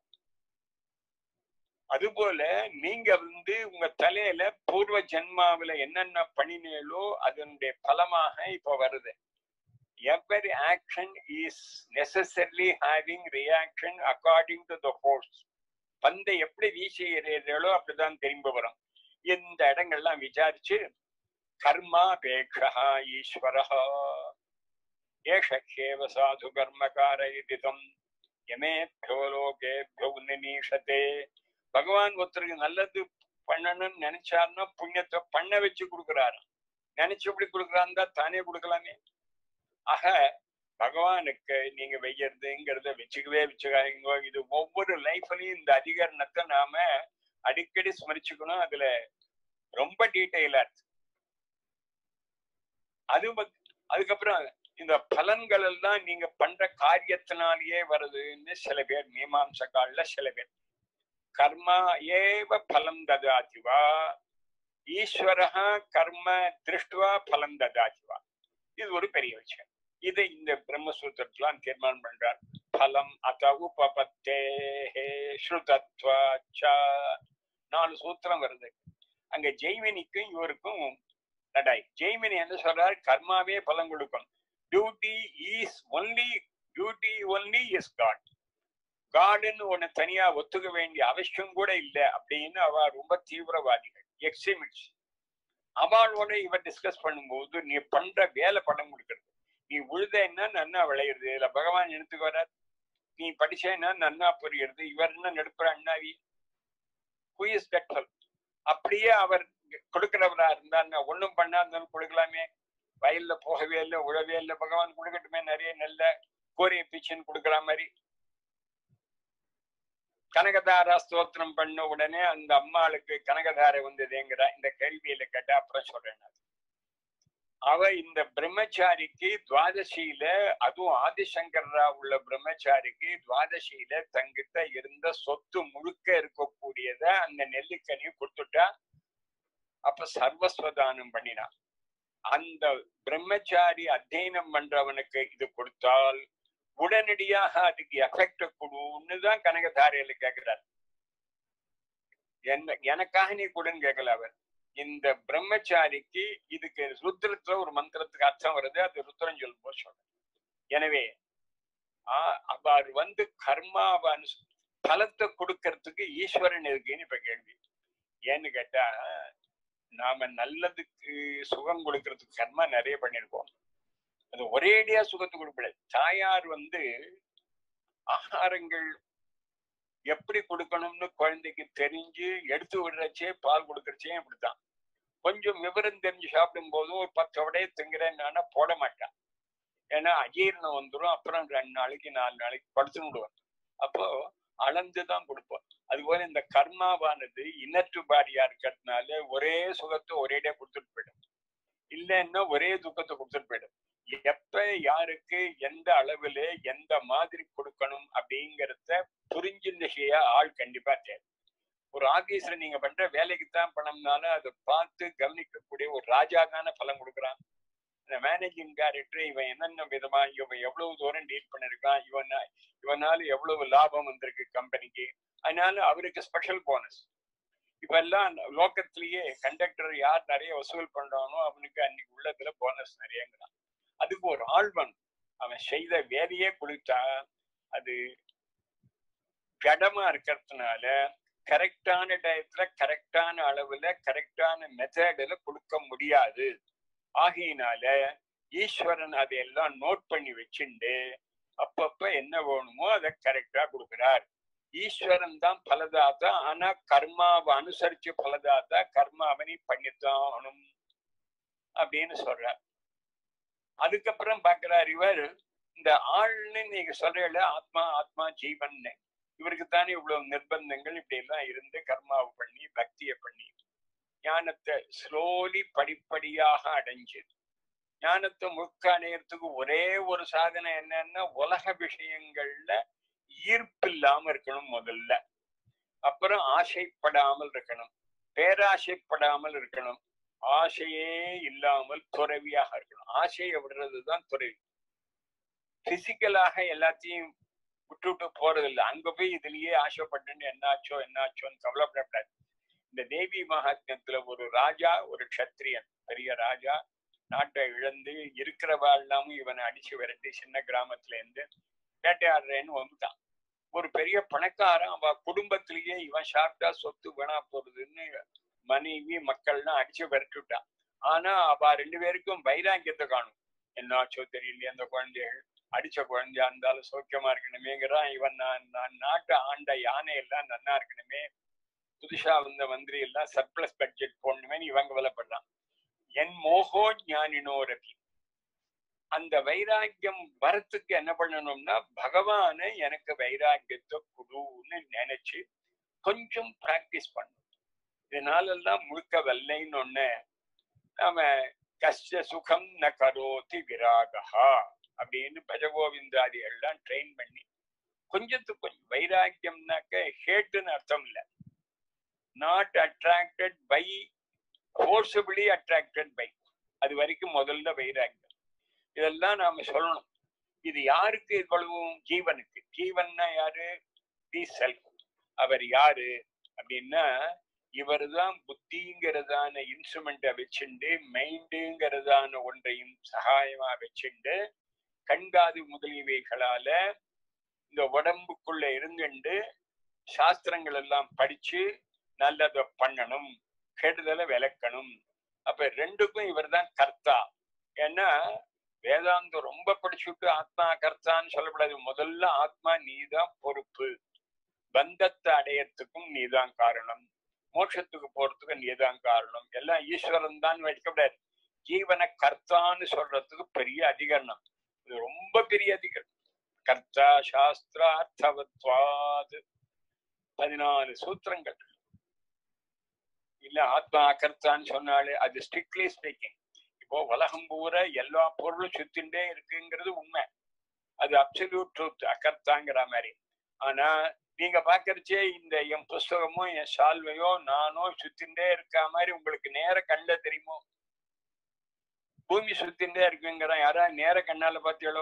அதுபோல நீங்க வந்து உங்க தலையில பூர்வ ஜென்மாவில என்னென்ன பண்ணினீங்களோ அதனுடைய பலமாக இப்ப வருது every action is necessarily having reaction according to the force பந்தை எப்படி வீசுகிறீர்களோ அப்படிதான் திரும்ப வரும் இந்த இடங்கள்லாம் விசாரிச்சு கர்மாபேட்சா ஈஸ்வரஹா ஏஷேவ சாது கர்மகார இதிதம் யமேபியோ லோகேபியோ நிமீஷதே பகவான் ஒருத்தருக்கு நல்லது பண்ணணும்னு நினைச்சாருன்னா புண்ணியத்தை பண்ண வச்சு கொடுக்குறாரு நினைச்சபடி கொடுக்குறாருந்தா தானே கொடுக்கலாமே ஆக பகவானுக்கு நீங்க வெய்யறதுங்கிறத வச்சுக்கவே வச்சுக்காதீங்க இது ஒவ்வொரு லைஃப்லயும் இந்த அதிகரணத்தை நாம அடிக்கடி ஸ்மரிச்சுக்கணும் அதுல ரொம்ப டீட்டெயிலா இருக்கு அது பத்- அதுக்கப்புறம் இந்த பலன்கள் எல்லாம் நீங்க பண்ற காரியத்தினாலேயே வருதுன்னு சில பேர் மீமாம்ச கால்ல சில பேர் கர்மா ஏவ பலம் ததாதி வா ஈஸ்வரஹ கர்ம திருஷ்டுவா பலம் ததாதி வா இது ஒரு பெரிய விஷயம் இதை இந்த பிரம்மசூத்திரத்திலாம் தீர்மானம் பண்றார் பலம் அத உபபத்தே ஸ்ருதத்வா ச நாலு சூத்திரம் வருது அங்க ஜெய்மினிக்கும் இவருக்கும் நடாய் ஜெய்மினி என்ன சொல்றாரு கர்மாவே பலன் கொடுக்கும் duty is only duty only is God காடுன்னு ஒண்ணு தனியா ஒத்துக்க வேண்டிய அவசியம் கூட இல்லை அப்படின்னு அவ ரொம்ப தீவிரவாதிகள் எக்ஸ்ட்ரீமிஸ்ட் அவளோட இவர் டிஸ்கஸ் பண்ணும்போது நீ பண்ற வேலை படம் கொடுக்கறது நீ உழுதேன்னா நன்னா விளையிறது இல்ல பகவான் எடுத்துக்கு வரார் நீ படிச்சேன்னா நன்னா புரியுறது இவர் என்ன நடுப்புற அண்ணாவி குயிஸ் கட்டல் அப்படியே அவர் கொடுக்கிறவரா இருந்தா ஒண்ணும் பண்ணாதான் கொடுக்கலாமே வயல்ல போகவே இல்லை உழவே இல்லை பகவான் கொடுக்கட்டுமே நிறைய நல்ல கோரிய பிச்சன் கொடுக்குற மாதிரி கனகதாரா ஸ்தோத்திரம் பண்ண உடனே அந்த அம்மாளுக்கு கனகதாரை வந்ததுங்கிற இந்த கேள்வியில கேட்டா அப்புறம் சொல்றேன் நான். அவ இந்த பிரம்மச்சாரிக்கு துவாதசியில அதுவும் ஆதிசங்கரா உள்ள பிரம்மச்சாரிக்கு துவாதசியில தங்கிட்ட இருந்த சொத்து முழுக்க இருக்கக்கூடியத அந்த நெல்லிக்கனியை கொடுத்துட்டா அப்ப சர்வஸ்வதானம் பண்ணினான் அந்த பிரம்மச்சாரி அத்தியனம் பண்றவனுக்கு இது கொடுத்தால் உடனடியாக அதுக்கு எஃபெக்ட் கொடுன்னு தான் கனகதாரையில கேட்கிறார் என்ன எனக்காக நீ கொடுன்னு கேட்கல அவர் இந்த பிரம்மச்சாரிக்கு இதுக்கு ருத்ரத்துல ஒரு மந்திரத்துக்கு அர்த்தம் வருது அது ருத்ரம் சொல்லும்போது சொல்றேன் எனவே ஆஹ் அவர் வந்து கர்மாவை அனு- பலத்தை கொடுக்கறதுக்கு ஈஸ்வரன் இருக்குன்னு இப்ப கேள்வி ஏன்னு கேட்டா நாம நல்லதுக்கு சுகம் கொடுக்கறதுக்கு கர்மா நிறைய பண்ணிருக்கோம் அது ஒரேடியா சுகத்தை கொடுக்கக்கூடாது தாயார் வந்து ஆகாரங்கள் எப்படி கொடுக்கணும்னு குழந்தைக்கு தெரிஞ்சு எடுத்து விடுறச்சே பால் கொடுக்கறச்சே இப்படித்தான் கொஞ்சம் விவரம் தெரிஞ்சு சாப்பிடும் போது ஒரு பத்து வடையை திங்குறேன்னா போட மாட்டான் ஏன்னா அஜீரணம் வந்துடும் அப்புறம் ரெண்டு நாளைக்கு நாலு நாளைக்கு படுத்து விடுவான் அப்போ அளந்துதான் கொடுப்போம் அதுபோல இந்த கர்மாவானது இன்னற்று பாடியா இருக்கிறதுனால ஒரே சுகத்தை ஒரேடியா கொடுத்துட்டு போயிடும் இல்லைன்னா ஒரே துக்கத்தை கொடுத்துட்டு போயிடும் எப்ப யாருக்கு எந்த அளவுல எந்த மாதிரி கொடுக்கணும் அப்படிங்கறத புரிஞ்சிருந்த செய்ய ஆள் கண்டிப்பா தேவை ஒரு ஆபீஸ்ல நீங்க பண்ற வேலைக்கு தான் பணம்னாலும் அதை பார்த்து கவனிக்கக்கூடிய ஒரு ராஜா தானே பலம் கொடுக்குறான் இந்த மேனேஜிங் டைரக்டர் இவன் என்னென்ன விதமா இவன் எவ்வளவு தூரம் டீல் பண்ணிருக்கான் இவன் இவனால எவ்வளவு லாபம் வந்திருக்கு கம்பெனிக்கு அதனால அவருக்கு ஸ்பெஷல் போனஸ் இப்ப எல்லாம் லோக்கத்திலேயே கண்டக்டர் யார் நிறைய வசூல் பண்றானோ அவனுக்கு அன்னைக்கு உள்ளதுல போனஸ் நிறையங்கிறான் அதுக்கு ஒரு ஆழ்வன் அவன் செய்த வேலையே கொடுத்தா அது கடமா இருக்கிறதுனால கரெக்டான டயத்துல கரெக்டான அளவுல கரெக்டான மெத்தட்ல கொடுக்க முடியாது ஆகையினால ஈஸ்வரன் அதையெல்லாம் நோட் பண்ணி வச்சுண்டு அப்பப்ப என்ன வேணுமோ அதை கரெக்டா கொடுக்கிறார் ஈஸ்வரன் தான் பலதாத்தா ஆனா கர்மாவை அனுசரிச்சு பலதாத்தா கர்மாவை நீ பண்ணித்தான் ஆகணும் அப்படின்னு சொல்றார் அதுக்கப்புறம் பாக்குறார் இவர் இந்த ஆள்னு நீங்க சொல்றீங்கள ஆத்மா ஆத்மா ஜீவன்னு இவருக்கு தானே இவ்வளவு நிர்பந்தங்கள் இப்படி எல்லாம் இருந்து கர்மாவை பண்ணி பக்தியை பண்ணி ஞானத்தை ஸ்லோலி படிப்படியாக அடைஞ்சு ஞானத்தை முழுக்க அடையறதுக்கு ஒரே ஒரு சாதனை என்னன்னா உலக விஷயங்கள்ல ஈர்ப்பு இல்லாம இருக்கணும் முதல்ல அப்புறம் ஆசைப்படாமல் இருக்கணும் பேராசைப்படாமல் இருக்கணும் ஆசையே இல்லாமல் துறவியாக இருக்கணும் ஆசையை விடுறதுதான் துறவி பிசிக்கலாக எல்லாத்தையும் விட்டுவிட்டு போறது இல்லை அங்க போய் இதுலயே ஆசைப்பட்டுன்னு என்னாச்சோ என்னாச்சோன்னு கவலைப்படக்கூடாது இந்த தேவி மகாத்மியத்துல ஒரு ராஜா ஒரு க்ஷத்ரியன் பெரிய ராஜா நாட்டை இழந்து இருக்கிறவா எல்லாமும் இவனை அடிச்சு விரட்டி சின்ன கிராமத்துல இருந்து வேட்டையாடுறேன்னு வந்துட்டான் ஒரு பெரிய பணக்காரன் அவ குடும்பத்திலேயே இவன் சாப்பிட்டா சொத்து வேணா போறதுன்னு மனைவி மக்கள்லாம் அடிச்சு விரட்டுட்டான் ஆனா அவ ரெண்டு பேருக்கும் வைராங்கியத்தை காணும் என்னாச்சோ தெரியலையே அந்த குழந்தைகள் அடிச்ச குழந்தையா இருந்தாலும் சௌக்கியமா இருக்கணுமேங்கிறான் இவன் நான் நான் நாட்டை ஆண்ட யானை எல்லாம் நன்னா இருக்கணுமே புதுசா வந்த மந்திரி எல்லாம் சர்ப்ளஸ் பட்ஜெட் போடணுமே இவங்க விலப்படுறான் என் மோகோ ஞானினோரபி அந்த வைராக்கியம் வரத்துக்கு என்ன பண்ணணும்னா பகவான எனக்கு வைராக்கியத்தை குடுன்னு நினைச்சு கொஞ்சம் பிராக்டிஸ் பண்ணும் இதனாலெல்லாம் முழுக்க வல்லைன்னு ஒண்ணு நாம கஷ்ட சுகம் ந கரோதி விராகா அப்படின்னு பஜகோவிந்தாதி எல்லாம் ட்ரெயின் பண்ணி கொஞ்சத்துக்கு கொஞ்சம் வைராக்கியம்னாக்க ஹேட்டுன்னு அர்த்தம் இல்லை not attracted by forcibly attracted by அது வரைக்கும் முதல்ல வைராக்கியம் இதெல்லாம் நாம சொல்லணும் இது யாருக்கு இவ்வளவு ஜீவனுக்கு ஜீவன்னா யாரு தி செல்ஃப் அவர் யாரு அப்படின்னா இவர் தான் புத்திங்கிறதான இன்ஸ்ட்ருமெண்ட்டை வச்சுண்டு மைண்டுங்கிறதான ஒன்றையும் சகாயமா வச்சுண்டு கண்காது முதலியவைகளால இந்த உடம்புக்குள்ள இருந்துண்டு சாஸ்திரங்கள் எல்லாம் படிச்சு நல்லதை பண்ணணும் கெடுதலை விளக்கணும் அப்ப ரெண்டுக்கும் இவர் தான் கர்த்தா ஏன்னா வேதாந்தம் ரொம்ப படிச்சுட்டு ஆத்மா கர்த்தான்னு சொல்லக்கூடாது முதல்ல ஆத்மா நீதான் பொறுப்பு பந்தத்தை அடையறதுக்கும் நீதான் காரணம் மோட்சத்துக்கு போறதுக்கு நீதான் காரணம் எல்லாம் ஈஸ்வரன் தான் வைக்கக்கூடாது ஜீவன கர்த்தான்னு சொல்றதுக்கு பெரிய அதிகரணம் இது ரொம்ப பெரிய அதிகரணம் கர்த்தா சாஸ்திரார்த்தவத்வாது பதினாலு சூத்திரங்கள் இல்ல ஆத்மா அகர்த்தான்னு சொன்னாலே அது ஸ்ட்ரிக்ட்லி ஸ்பீக்கிங் இப்போ உலகம் பூரா எல்லா பொருளும் சுத்திண்டே இருக்குங்கிறது உண்மை அது அப்சல்யூட் ட்ரூத் அகர்த்தாங்கிற மாதிரி ஆனா நீங்க பாக்குறச்சே இந்த என் புஸ்தகமோ என் சால்வையோ நானோ சுத்திண்டே இருக்க மாதிரி உங்களுக்கு நேர கண்ல தெரியுமோ பூமி சுத்திண்டே இருக்குங்கிற யாரா நேர கண்ணால பாத்தீங்களோ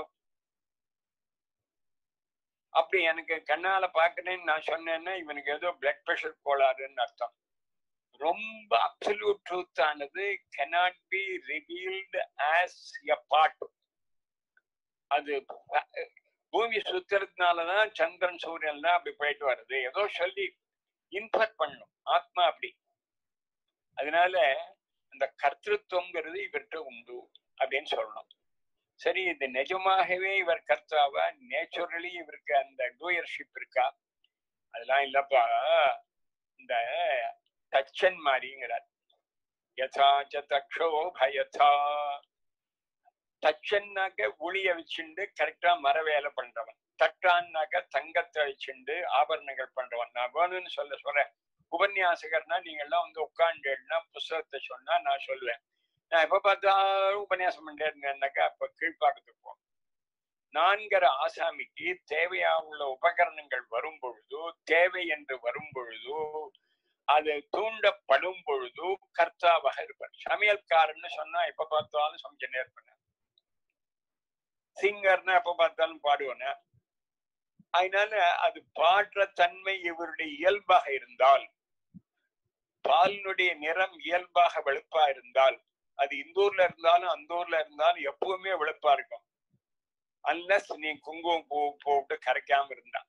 அப்படி எனக்கு கண்ணால பாக்குறேன்னு நான் சொன்னேன்னா இவனுக்கு ஏதோ பிளட் ப்ரெஷர் கோளாறுன்னு அர்த்தம் ரொம்ப அப்சல்யூட் ட்ரூத் ஆனது cannot be revealed as a part அது பூமி சுத்துறதுனாலதான் சந்திரன் சூரியன்லாம் அப்படி போயிட்டு வருது ஏதோ சொல்லி இன்ஃபர் பண்ணும் ஆத்மா அப்படி அதனால அந்த கர்த்தத்துவங்கிறது இவர்கிட்ட உண்டு அப்படின்னு சொல்லணும் சரி இது நிஜமாகவே இவர் கர்த்தாவா நேச்சுரலி இவருக்கு அந்த டூயர்ஷிப் இருக்கா அதெல்லாம் இல்லப்பா இந்த தச்சன் மாதிரிங்கிறார் யதாச்ச தக்ஷோ பயதா தச்சன்னாக்க உளிய வச்சுண்டு கரெக்டா மர வேலை பண்றவன் தட்டான்னாக்க தங்கத்தை வச்சுண்டு ஆபரணங்கள் பண்றவன் நான் வேணும்னு சொல்ல சொல்றேன் உபன்யாசகர்னா நீங்க எல்லாம் வந்து உட்காந்துன்னா புஸ்தகத்தை சொன்னா நான் சொல்லுவேன் நான் எப்ப பார்த்தாலும் உபன்யாசம் பண்ணிட்டே இருந்தேன்னாக்கா அப்ப கீழ்ப்பாக்கத்துக்கு போகும் நான்கிற ஆசாமிக்கு தேவையா உள்ள உபகரணங்கள் வரும் பொழுது தேவை என்று வரும் பொழுது அது தூண்டப்படும் பொழுது கர்த்தாவாக இருப்பார் சமையல்காரன்னு சொன்னா எப்ப பார்த்தாலும் சமைச்சுட்டே இருப்பேன் சிங்கர்னா எப்ப பார்த்தாலும் பாடுவேன அதனால அது பாடுற தன்மை இவருடைய இயல்பாக இருந்தால் பாலினுடைய நிறம் இயல்பாக வெளுப்பா இருந்தால் அது இந்த ஊர்ல இருந்தாலும் அந்த ஊர்ல இருந்தாலும் எப்பவுமே வெளுப்பா இருக்கும் அன்லஸ் நீ குங்குமம் பூ போட்டு கரைக்காம இருந்தா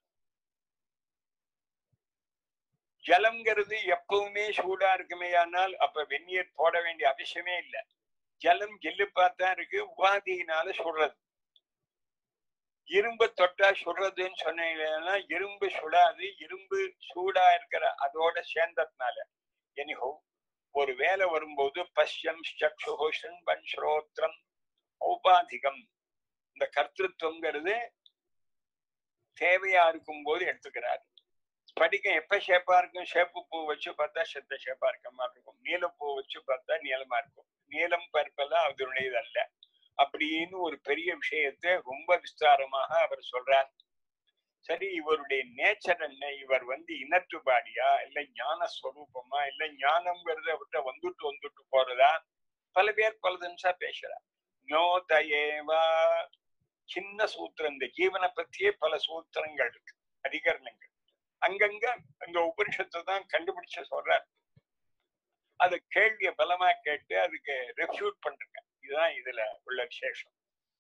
ஜலம்ங்கிறது எப்பவுமே சூடா இருக்குமே ஆனால் அப்ப வெந்நீர் போட வேண்டிய அவசியமே இல்லை ஜலம் ஜெல்லுப்பா தான் இருக்கு உபாதியினால சுடுறது இரும்பு தொட்டா சுடுறதுன்னு சொன்னீங்கன்னா இரும்பு சுடாது இரும்பு சூடா இருக்கிற அதோட சேர்ந்ததுனால எனிஹோ ஒரு வேலை வரும்போது பஷ்யம் சக்ஷுஷன் ஸ்ரோத்ரம் ஔபாதிகம் இந்த கர்த்தத்துவங்கிறது தேவையா இருக்கும் போது எடுத்துக்கிறார் ஸ்படிகம் எப்ப ஷேப்பா இருக்கும் ஷேப்பு பூ வச்சு பார்த்தா செத்த ஷேப்பா இருக்க மாதிரி இருக்கும் நீலப்பூ வச்சு பார்த்தா நீளமா இருக்கும் நீலம் பருப்பெல்லாம் அதனுடையது அல்ல அப்படின்னு ஒரு பெரிய விஷயத்தை ரொம்ப விஸ்தாரமாக அவர் சொல்றார் சரி இவருடைய நேச்சர் என்ன இவர் வந்து இனற்றுபாடியா இல்ல ஞான ஸ்வரூபமா இல்ல ஞானம்ங்கிறத விட்ட வந்துட்டு வந்துட்டு போறதா பல பேர் பல நிமிஷம் பேசுறார் நோதயேவா சின்ன சூத்திரம் இந்த ஜீவனை பத்தியே பல சூத்திரங்கள் இருக்கு அதிகரணங்கள் அங்கங்க இந்த உபனிஷத்தை தான் கண்டுபிடிச்ச சொல்றார் அது கேள்விய பலமா கேட்டு அதுக்கு ரெஃப்யூட் பண்றேங்க இதுதான் இதுல உள்ள விசேஷம்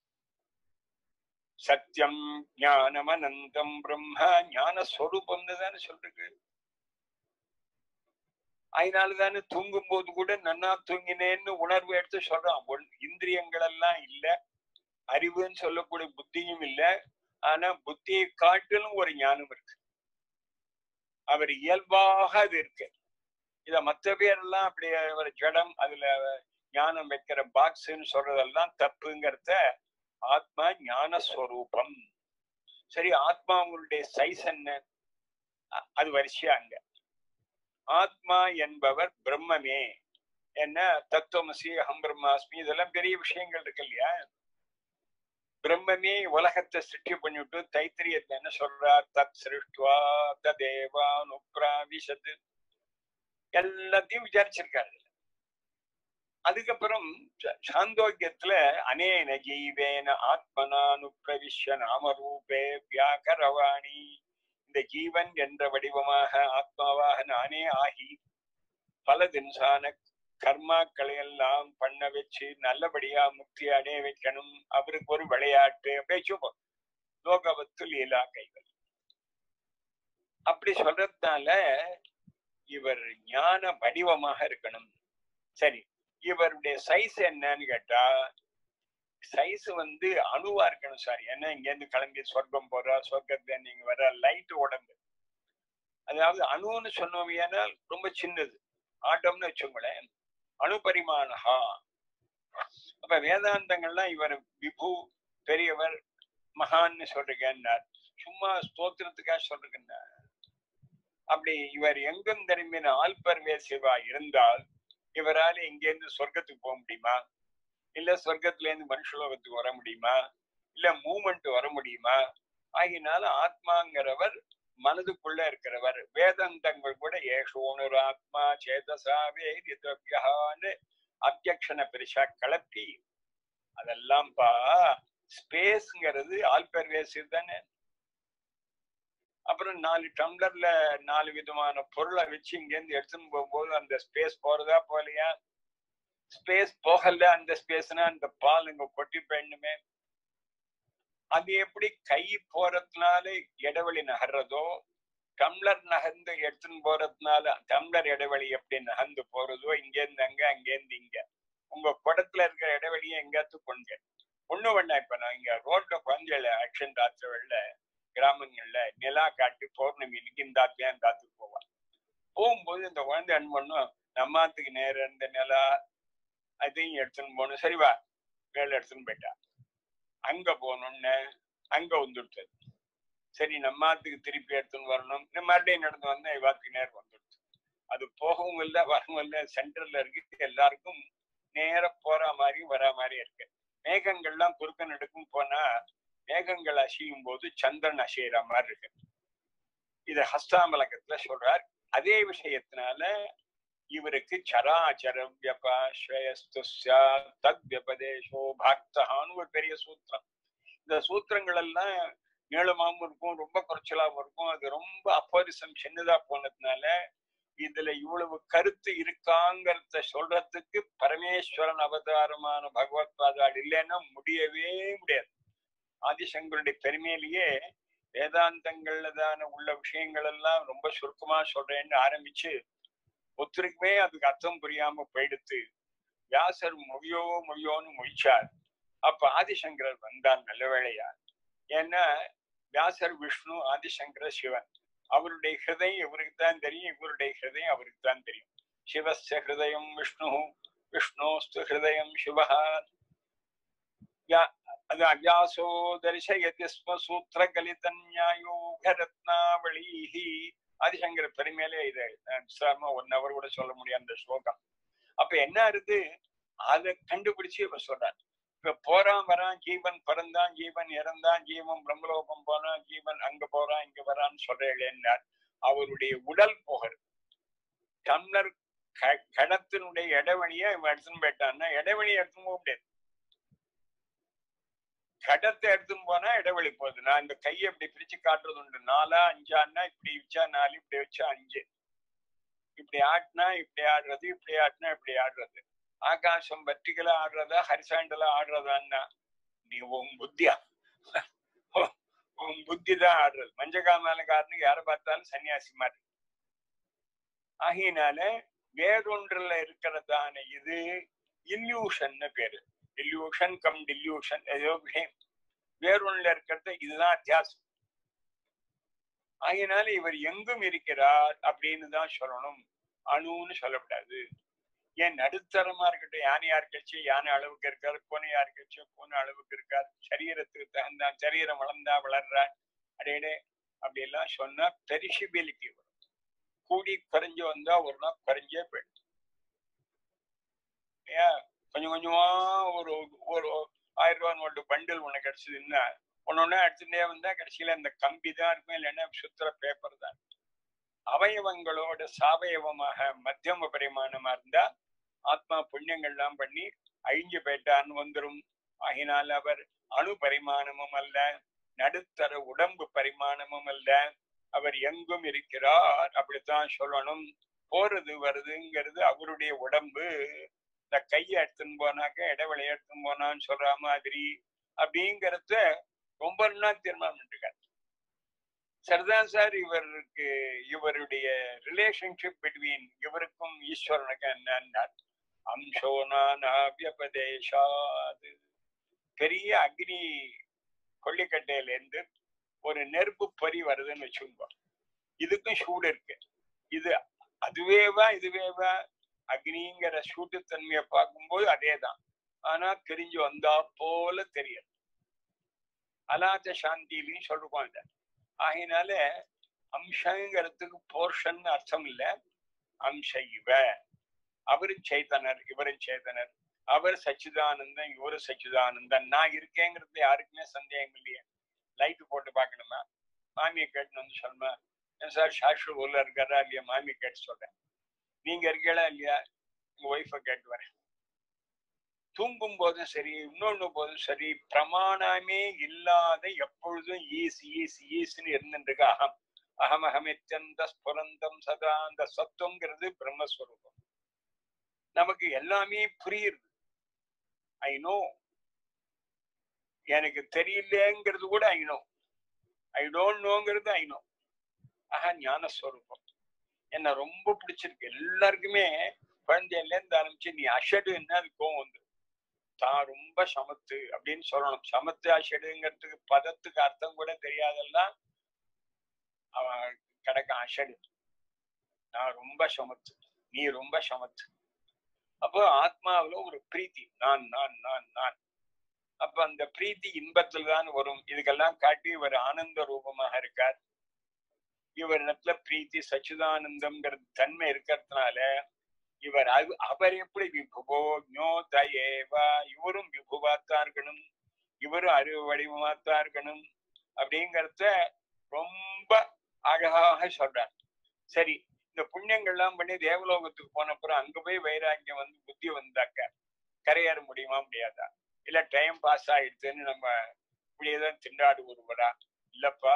சத்தியம் ஞானம் அனந்தம் பிரம்ம ஞான ஸ்வரூபம்னு தானே சொல்றது அதனாலதானே தூங்கும் போது கூட நன்னா தூங்கினேன்னு உணர்வு எடுத்து சொல்றான் ஒன்- இந்திரியங்கள் எல்லாம் இல்ல அறிவுன்னு சொல்லக்கூடிய புத்தியும் இல்ல ஆனா புத்தியை காட்டிலும் ஒரு ஞானம் இருக்கு அவர் இயல்பாக அது இருக்கு இத மத்த பேரெல்லாம் அப்படி ஒரு ஜடம் அதுல ஞானம் வைக்கிற பாக்ஸ்ன்னு சொல்றதெல்லாம் தப்புங்கிறத ஆத்மா ஞான ஸ்வரூபம் சரி ஆத்மா உங்களுடைய சைஸ் என்ன அ- அது வரிசையா அங்க ஆத்மா என்பவர் பிரம்மமே என்ன தத்துவமசி அகம் பிரம்மாஸ்மி இதெல்லாம் பெரிய விஷயங்கள் இருக்கு இல்லையா பிரம்மமே உலகத்தை சிருஷ்டி பண்ணிவிட்டு தைத்திரியத்தை என்ன சொல்றார் தத் சிருஷ்டுவா ததேவானுப்ராவிசத் எல்லாத்தையும் விசாரிச்சிருக்காரு அதுக்கப்புறம் ச- சாந்தோக்கியத்துல அனேன ஜீவேன ஆத்மனானுப்பிரவிஷ்ய நாமரூபே வியாகரவாணி இந்த ஜீவன் என்ற வடிவமாக ஆத்மாவாக நானே ஆகி பல தினசான கர்மாக்களை எல்லாம் பண்ண வச்சு நல்லபடியா முக்தி அடைய வைக்கணும் அவருக்கு ஒரு விளையாட்டு பேச்சுப்போம் லோகவத்து லீலா கைகள் அப்படி சொல்றதுனால இவர் ஞான வடிவமாக இருக்கணும் சரி இவருடைய சைஸ் என்னன்னு கேட்டா சைஸ் வந்து அணுவா இருக்கணும் சார் ஏன்னா இங்க இருந்து கிளம்பி சொர்க்கம் போறா சொர்க்கத்துல நீங்க வர லைட் உடம்பு அதாவது அணுன்னு சொன்னோம் ஏன்னா ரொம்ப சின்னது ஆட்டம்னு வச்சுங்களேன் அணுபரிமானஹா அப்ப வேதாந்தங்கள்லாம் இவர் விபு பெரியவர் மகான்னு சொல்றீங்கன்னார் சும்மா ஸ்தோத்திரத்துக்காக சொல்றீங்கன்னார் அப்படி இவர் எங்கும் திரும்பின ஆல்பர்வே சிவா இருந்தால் இவரால இங்கேருந்து சொர்க்கத்துக்கு போக முடியுமா இல்ல சொர்க்கத்துல இருந்து மனுஷலோகத்துக்கு வர முடியுமா இல்ல மூமெண்ட் வர முடியுமா ஆகினால ஆத்மாங்கிறவர் மனதுக்குள்ள இருக்கிறவர் வேதாந்தங்கள் கூட ஏஷோனுர் ஆத்மா சேதசா வேதித்யான்னு அத்தியக்ஷனை பெருசா கிளப்பி அதெல்லாம் பா ஸ்பேஸ்ங்கிறது ஆல்பர்வேசிவ் தானே அப்புறம் நாலு டம்ளர்ல நாலு விதமான பொருளை வச்சு இங்க இருந்து எடுத்துன்னு போகும்போது அந்த ஸ்பேஸ் போறதா போலையா ஸ்பேஸ் போகல அந்த ஸ்பேஸ்னா அந்த பால் இங்க கொட்டி போயிடணுமே அது எப்படி கை போறதுனால இடைவெளி நகர்றதோ டம்ளர் நகர்ந்து எடுத்துன்னு போறதுனால டம்ளர் இடைவெளி எப்படி நகர்ந்து போறதோ இங்க இருந்து அங்க அங்க இருந்து இங்க உங்க குடத்துல இருக்கிற இடைவெளியை எங்கேயாவது கொண்டு ஒண்ணு வேணா இப்ப நான் இங்க ரோட்ல குழந்தைகள ஆக்ஷன் ராத்திரவெள்ள கிராமங்கள்ல நிலா காட்டி பௌர்ணமி இன்னைக்கு இந்த ஆத்தியா இந்த ஆத்துக்கு போவான் போகும்போது இந்த குழந்தை என்ன பண்ணும் நம்மாத்துக்கு நேரம் இந்த நிலா அதையும் எடுத்துன்னு போகணும் சரி வா வேலை எடுத்துன்னு போயிட்டா அங்க போகணும்னு அங்க வந்துடுச்சு சரி நம்மாத்துக்கு திருப்பி எடுத்துன்னு வரணும் இந்த மறுபடியும் நடந்து வந்தா இவாத்துக்கு நேரம் வந்துடுச்சு அது போகவும் இல்லை வரவும் இல்லை சென்டர்ல இருக்கு எல்லாருக்கும் நேர போற மாதிரி வரா மாதிரி இருக்கு மேகங்கள்லாம் குறுக்க நடுக்கும் போனா மேகங்கள் அசையும் போது சந்திரன் அசைகிற மாதிரி இருக்கு இத ஹஸ்தாமலகத்துல சொல்றார் அதே விஷயத்தினால இவருக்கு சராச்சர வியபாஸ்வயஸ்து தத் வியபதேசோ பாக்தகான்னு ஒரு பெரிய சூத்திரம் இந்த சூத்திரங்கள் எல்லாம் நீளமாவும் இருக்கும் ரொம்ப குறைச்சலாவும் இருக்கும் அது ரொம்ப அப்பரிசம் சின்னதா போனதுனால இதுல இவ்வளவு கருத்து இருக்காங்கிறத சொல்றதுக்கு பரமேஸ்வரன் அவதாரமான பகவத் பாதாள் இல்லைன்னா முடியவே முடியாது ஆதிசங்கருடைய பெருமையிலேயே வேதாந்தங்கள்ல தான உள்ள விஷயங்கள் எல்லாம் ரொம்ப சுருக்கமா சொல்றேன்னு ஆரம்பிச்சு ஒருத்தருக்குமே அதுக்கு அர்த்தம் புரியாம போயிடுத்து வியாசர் மொழியோ மொழியோன்னு மொழிச்சார் அப்ப ஆதிசங்கரர் வந்தார் நல்ல வேளையா ஏன்னா வியாசர் விஷ்ணு ஆதிசங்கர சிவன் அவருடைய ஹிருதயம் இவருக்கு தான் தெரியும் இவருடைய ஹிருதயம் அவருக்கு தான் தெரியும் சிவஸ்ய ஹிருதயம் விஷ்ணு விஷ்ணோஸ்து ஹிருதயம் சிவஹா யா- அது அவ்யாசோ தரிசயதி ஸ்ம சூத்திர கலித நியாயோக ரத்னாவளீஹி ஆதிசங்கர பெருமையிலே இது விசாரமா ஒன் ஹவர் கூட சொல்ல முடியாது அந்த ஸ்லோகம் அப்ப என்ன இருக்கு அதை கண்டுபிடிச்சு இப்ப சொல்றார் இப்ப போறான் வரான் ஜீவன் பிறந்தான் ஜீவன் இறந்தான் ஜீவன் பிரம்மலோகம் போனான் ஜீவன் அங்க போறான் இங்க வரான்னு சொல்றேன் அவருடைய உடல் போகிறது டம்ளர் க- கடத்தினுடைய இடைவெளியை இவன் எடுத்துன்னு போயிட்டான்னா இடைவெளியை எடுத்துன்னு போக முடியாது கடத்தை எடுத்துன்னு போனா இடைவெளி போகுது நான் இந்த கையை இப்படி பிரிச்சு காட்டுறது உண்டு நாலா அஞ்சான்னா இப்படி வச்சா நாலு இப்படி வச்சா அஞ்சு இப்படி ஆட்டினா இப்படி ஆடுறது இப்படி ஆட்டினா இப்படி ஆடுறது ஆகாசம் வெர்டிகலா ஆடுறதா ஹரிசாண்டலா ஆடுறதான்னா நீ உன் புத்தியா உன் புத்தி தான் ஆடுறது மஞ்சகாமலக்காரனுக்கு யாரை பார்த்தாலும் சன்னியாசி மாதிரி ஆகையினால வேறொன்றுல இருக்கிறதான இது இல்யூஷன்னு பேரு இல்யூஷன் கம் டில்யூஷன் ஏதோ விஷயம் வேறொன்றுல இருக்கிறது இதுதான் அத்தியாசம் ஆகையினால இவர் எங்கும் இருக்கிறார் அப்படின்னு தான் சொல்லணும் அணுன்னு சொல்லக்கூடாது ஏன் நடுத்தரமா இருக்கட்டும் யானை யார் கட்சி யானை அளவுக்கு இருக்காரு பூனை யார் கட்சி பூனை அளவுக்கு இருக்கார் சரீரத்துக்கு தகுந்த சரீரம் வளர்ந்தா வளர்றார் அடையடே அப்படி எல்லாம் சொன்னா பெரிஷிபிலிட்டி வரும் கூடி குறைஞ்சு வந்தா ஒரு நாள் குறைஞ்சே போயிடும் ஏன் கொஞ்சம் கொஞ்சமா ஒரு ஒரு ஆயிரம் ரூபாய் நோட்டு பண்டில் ஒண்ணு கிடைச்சதுன்னா ஒன்னொன்னு எடுத்துட்டே வந்தா கடைசியில இந்த கம்பி தான் இருக்கும் இல்லைன்னா சுத்துற பேப்பர் தான் அவயவங்களோட சாவயவமாக மத்தியம பரிமாணமா இருந்தா ஆத்மா புண்ணியங்கள்லாம் பண்ணி அழிஞ்சு போயிட்டான்னு வந்துரும் ஆகினால் அவர் அணு பரிமாணமும் அல்ல நடுத்தர உடம்பு பரிமாணமும் அல்ல அவர் எங்கும் இருக்கிறார் அப்படித்தான் சொல்லணும் போறது வருதுங்கிறது அவருடைய உடம்பு இந்த கையை எடுத்துன்னு போனாக்க இடைவெளி எடுத்துன்னு போனான்னு சொல்ற மாதிரி அப்படிங்கறத ரொம்ப நாள் தீர்மானம் பண்ணிருக்காரு சரிதான் சார் இவருக்கு இவருடைய ரிலேஷன்ஷிப் பிட்வீன் இவருக்கும் ஈஸ்வரனுக்கும் என்னன்னார் அம்சோனாபியபதேஷாது பெரிய அக்னி கொல்லிக்கட்டையில இருந்து ஒரு நெருப்பு பொறி வருதுன்னு வச்சுக்கோங்க இதுக்கும் சூடு இருக்கு இது அதுவேவா இதுவேவா அக்னிங்கிற சூட்டுத்தன்மையை பார்க்கும்போது அதேதான் ஆனா தெரிஞ்சு வந்தா போல தெரியும் அலாத சாந்திலையும் சொல்லுவோம் இத ஆகையினால அம்சங்கிறதுக்கு போர்ஷன் அர்த்தம் இல்ல அம்ச இவ அவரும் சேத்தனர் இவரும் சேத்தனர் அவர் சச்சிதானந்தன் இவரு சச்சிதானந்தன் நான் இருக்கேங்கிறது யாருக்குமே சந்தேகம் இல்லையே லைட் போட்டு பார்க்கணுமா மாமியை கேட்டுன்னு வந்து சொல்லுமா ஏன் சார் சாஸ்திர ஊர்ல இருக்காரா இல்லையா மாமியை கேட்டு சொல்றேன் நீங்க இருக்கீங்களா இல்லையா உங்க ஒய்ஃபை கேட்டு வரேன் தூங்கும் போதும் சரி இன்னொன்னு போதும் சரி பிரமாணமே இல்லாத எப்பொழுதும் ஈஸ் ஈஸ் ஈஸ்ன்னு இருந்துட்டு அகம் அகம் அகமித்யந்த ஸ்புரந்தம் சதா அந்த சத்துவங்கிறது பிரம்மஸ்வரூபம் நமக்கு எல்லாமே புரியுது ஐ நோ எனக்கு தெரியலங்கிறது கூட ஐ நோ ஐ டோன்ட் நோங்கிறது ஐ நோ ஆஹா ஞானஸ்வரூபம் என்ன ரொம்ப பிடிச்சிருக்கு எல்லாருக்குமே குழந்தையில இருந்து ஆரம்பிச்சு நீ அஷடுன்னா அது கோவம் வந்து தான் ரொம்ப சமத்து அப்படின்னு சொல்லணும் சமத்து அஷடுங்கிறதுக்கு பதத்துக்கு அர்த்தம் கூட தெரியாதெல்லாம் அவன் கிடக்க அஷடு நான் ரொம்ப சமத்து நீ ரொம்ப சமத்து அப்போ ஆத்மாவுல ஒரு பிரீத்தி நான் நான் நான் நான் அப்ப அந்த பிரீத்தி இன்பத்தில் தான் வரும் இதுக்கெல்லாம் காட்டி இவர் ஆனந்த ரூபமாக இருக்கார் இவரிடத்துல பிரீத்தி சச்சிதானந்தம்ங்கிற தன்மை இருக்கிறதுனால இவர் அது அவர் எப்படி விபுவோ ஞோ தயேவா இவரும் விபுவாத்தான் இருக்கணும் இவரும் அறிவு வடிவமாத்தான் இருக்கணும் அப்படிங்கறத ரொம்ப அழகாக சொல்றார் சரி இந்த புண்ணியங்கள்லாம் பண்ணி தேவலோகத்துக்கு போனப்புறம் அங்க போய் வைராக்கியம் வந்து புத்தி வந்தாக்க கரையேற முடியுமா முடியாதா இல்ல டைம் பாஸ் ஆயிடுச்சுன்னு நம்ம இப்படியேதான் திண்டாடு ஒருவரா இல்லப்பா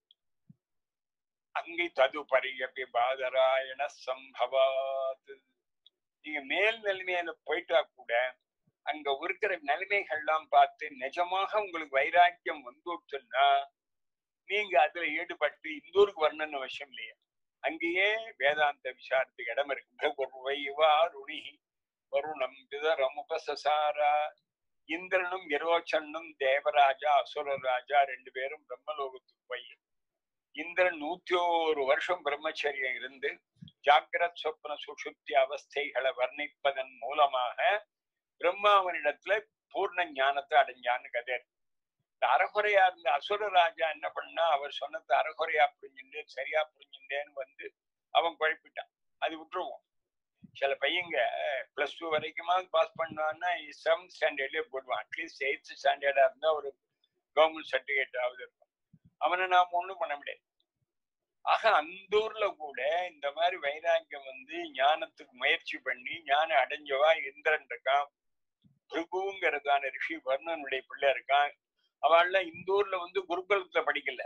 அங்கை தது பரியப்பி பாதராயண சம்பவாத் நீங்க மேல் நிலைமையில போயிட்டா கூட அங்க இருக்கிற நிலைமைகள்லாம் பார்த்து நிஜமாக உங்களுக்கு வைராக்கியம் வந்துட்டுன்னா நீங்க அதுல ஈடுபட்டு இந்த ஊருக்கு வரணும்னு அவசியம் இல்லையா அங்கேயே வேதாந்த விசாரத்துக்கு இடம் இருக்கு வைவா ருணி வருணம் பிதரம் உபசசாரா இந்திரனும் விரோச்சனும் தேவராஜா அசுரராஜா ரெண்டு பேரும் பிரம்மலோகத்துக்கு போய் இந்திரன் நூத்தி ஒரு வருஷம் பிரம்மச்சரியம் இருந்து ஜாகிரத் சொப்ன சுஷுப்தி அவஸ்தைகளை வர்ணிப்பதன் மூலமாக பிரம்மாவனிடத்துல பூர்ண ஞானத்தை அடைஞ்சான்னு கதை இருக்கு. இந்த அறகுறையா இருந்த அசுர ராஜா என்ன பண்ணா அவர் சொன்னது அறகுறையா புரிஞ்சுட்டு சரியா புரிஞ்சுட்டேன்னு வந்து அவன் குழப்பிட்டான் அது விட்டுருவோம் சில பையங்க பிளஸ் டூ வரைக்குமாவது பாஸ் பண்ணான்னா செவன்த் ஸ்டாண்டர்ட்லயே போடுவான் அட்லீஸ்ட் எயித்து ஸ்டாண்டர்டா இருந்தா ஒரு கவர்மெண்ட் சர்டிபிகேட் ஆகுது இருக்கும் அவனை நாம ஒண்ணும் பண்ண முடியாது ஆக அந்த ஊர்ல கூட இந்த மாதிரி வைராக்கியம் வந்து ஞானத்துக்கு முயற்சி பண்ணி ஞானம் அடைஞ்சவா இந்திரன் இருக்கான் பிருகுங்கிறதான ரிஷி வர்ணனுடைய பிள்ளை இருக்கான் அவள்லாம் இந்த ஊர்ல வந்து குருகுலத்துல படிக்கல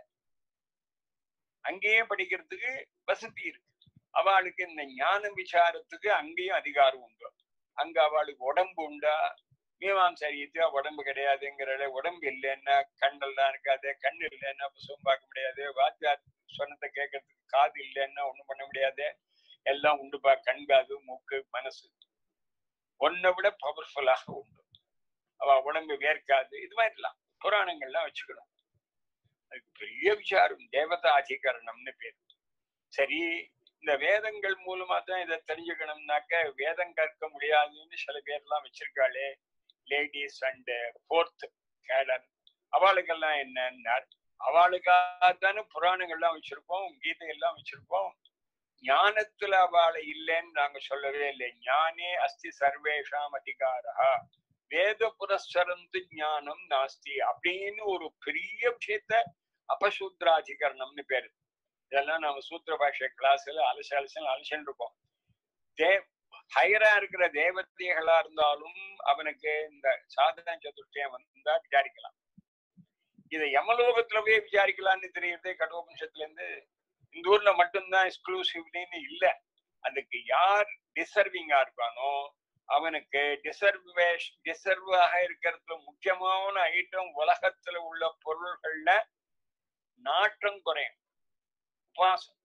அங்கேயே படிக்கிறதுக்கு வசதி இருக்கு அவளுக்கு இந்த ஞான விசாரத்துக்கு அங்கேயும் அதிகாரம் உண்டு அங்க அவளுக்கு உடம்பு உண்டா மீமாம்சா ரீதியா உடம்பு கிடையாதுங்கிற உடம்பு இல்லைன்னா கண்ணெல்லாம் இருக்காது கண் இல்லைன்னா புசும் பார்க்க முடியாது வாத்தியார் சொன்னதை கேட்கறதுக்கு காது இல்லைன்னா ஒண்ணும் பண்ண முடியாது எல்லாம் உண்டுப்பா கண் காது மூக்கு மனசு ஒன்னை விட பவர்ஃபுல்லாக உண்டு அவ உடம்பு வேர்க்காது இது மாதிரிலாம் புராணங்கள்லாம் வச்சுக்கணும் அதுக்கு பெரிய விசாரம் தேவதா அதிகரணம்னு பேர் சரி இந்த வேதங்கள் மூலமா தான் இதை தெரிஞ்சுக்கணும்னாக்க வேதம் கற்க முடியாதுன்னு சில பேர்லாம் வச்சிருக்காளே லேடிஸ் அண்ட் ஃபோர்த் கேடர் அவளுக்கெல்லாம் என்னன்னார் அவளுக்காக தானே புராணங்கள்லாம் வச்சிருப்போம் கீதையெல்லாம் வச்சிருப்போம் ஞானத்துல அவளை இல்லைன்னு நாங்க சொல்லவே இல்லை ஞானே அஸ்தி சர்வேஷாம் அதிகாரா வேத புரஸ்சரந்து ஞானம் நாஸ்தி அப்படின்னு ஒரு பெரிய விஷயத்த அபசூத்ராதிகரணம்னு பேரு இதெல்லாம் நம்ம சூத்திர பாஷை கிளாஸ்ல அலசி அலசல் அலசன் இருக்கோம் தே ஹையரா இருக்கிற தேவதைகளா இருந்தாலும் அவனுக்கு இந்த சாதன சதுர்த்தியம் வந்தா விசாரிக்கலாம் இதை யமலோகத்துல போய் விசாரிக்கலாம்னு தெரியுது கடோபனிஷத்துல இருந்து இந்த ஊர்ல மட்டும்தான் எக்ஸ்க்ளூசிவ்லின்னு இல்ல அதுக்கு யார் டிசர்விங்கா இருக்கானோ அவனுக்கு டிசர்வேஷ் டிசர்வாக இருக்கிறதுல முக்கியமான ஐட்டம் உலகத்துல உள்ள பொருள்கள்ல நாட்டம் குறையும் உபாசம்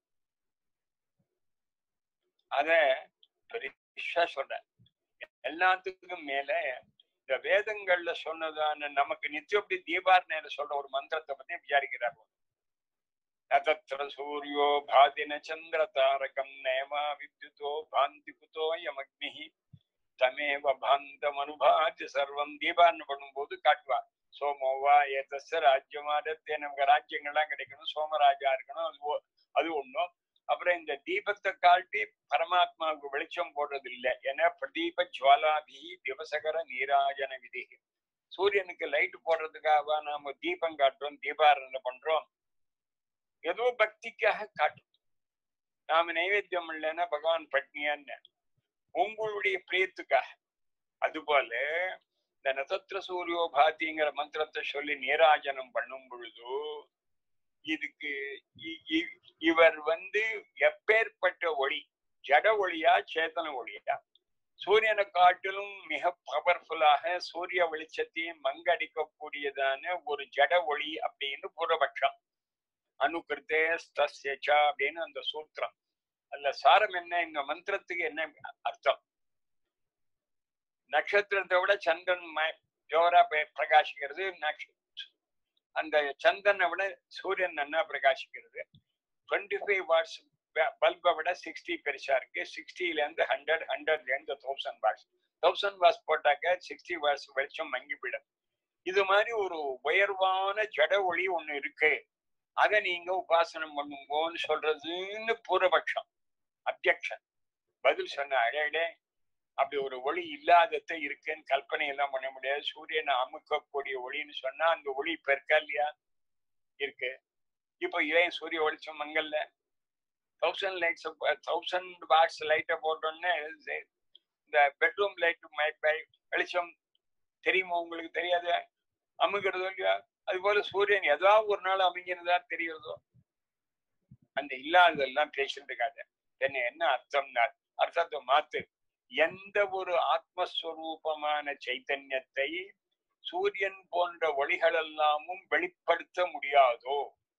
அத பெருசா சொல்ற எல்லாத்துக்கும் மேல இந்த வேதங்கள்ல சொன்னதான நமக்கு நித்தியப்படி தீபாரணையில சொல்ற ஒரு மந்திரத்தை பத்தி விசாரிக்கிறார் தத்திர சூரியோ பாதின சந்திர தாரகம் நேமா வித்யுதோ பாந்தி குதோ யமக்னிஹி தமேவ பாந்தம் அனுபாதி சர்வம் தீபாரணம் பண்ணும்போது காட்டுவார் சோமோவா ஏதஸ்ய ராஜ்யமாதத்தே நமக்கு ராஜ்யங்கள்லாம் கிடைக்கணும் சோமராஜா இருக்கணும் அது ஒ- அது ஒண்ணும் அப்புறம் இந்த தீபத்தை காட்டி பரமாத்மாவுக்கு வெளிச்சம் போடுறது இல்லை ஏன்னா பிரதீப ஜுவாலாபி திவசகர நீராஜன விதி சூரியனுக்கு லைட் போடுறதுக்காக நாம தீபம் காட்டுறோம் தீபாரணை பண்றோம் ஏதோ பக்திக்காக காட்டும் நாம நைவேத்தியம் இல்லைன்னா பகவான் பட்னியான்னு உங்களுடைய பிரியத்துக்காக அதுபோல இந்த நட்சத்திர சூரியோ பாத்திங்கிற மந்திரத்தை சொல்லி நீராஜனம் பண்ணும் பொழுது இதுக்கு இ- இ- இவர் வந்து எப்பேற்பட்ட ஒளி ஜட ஒளியா சேத்தன ஒளியா சூரியனை காட்டிலும் மிக பவர்ஃபுல்லாக சூரிய வெளிச்சத்தையும் மங்கடிக்கக்கூடியதான ஒரு ஜட ஒளி அப்படின்னு பூர்வபட்சம் அனுகிருத்தே ஸ்தஸ்யச்சா அப்படின்னு அந்த சூத்திரம் அதுல சாரம் என்ன இந்த மந்திரத்துக்கு என்ன அர்த்தம் நட்சத்திரத்தை விட சந்திரன் ம- ஜோரா பெ- பிரகாசிக்கிறது நட்ச- அந்த சந்திரனை விட சூரியன் நன்னா பிரகாசிக்கிறது டுவெண்ட்டி ஃபைவ் வாட்ஸ் பல்பை விட சிக்ஸ்டி பெருசா இருக்கு சிக்ஸ்டில இருந்து ஹண்ட்ரட் ஹண்ட்ரட்ல இருந்து தௌசண்ட் வாட்ஸ் தௌசண்ட் வாட்ஸ் போட்டாக்க சிக்ஸ்டி வாட்ஸ் வெளிச்சம் மங்கி போயிடும் இது மாதிரி ஒரு உயர்வான ஜட ஒளி ஒண்ணு இருக்கு அதை நீங்க உபாசனம் பண்ணுங்கன்னு சொல்றதுன்னு பூர்வபட்சம் அத்தியக்ஷன் பதில் சொன்ன அடே அப்படி ஒரு ஒளி இல்லாதத இருக்குன்னு கல்பனை எல்லாம் பண்ண முடியாது சூரியனை அமுக்கக்கூடிய ஒளின்னு சொன்னா அந்த ஒளி இப்ப இருக்கா இல்லையா இருக்கு இப்போ ஏன் சூரிய வெளிச்சம் மங்கல்ல தௌசண்ட் லைட்ஸ் தௌசண்ட் வாட்ஸ் லைட்டை போட்டோன்னே இது- இந்த பெட்ரூம் லைட் வெளிச்சம் தெரியுமா உங்களுக்கு தெரியாது அமுக்கிறதோ இல்லையா அது போல சூரியன் ஏதாவது ஒரு நாள் அமைங்கிறதா தெரிகிறதோ அந்த இல்லாததெல்லாம் பேசிட்டு இருக்காத என்ன என்ன அர்த்தம்னா அர்த்தத்தை மாத்து எந்த ஒரு ஆத்மஸ்வரூபமான சைத்தன்யத்தை சூரியன் போன்ற ஒளிகள் எல்லாமும் வெளிப்படுத்த முடியாதோ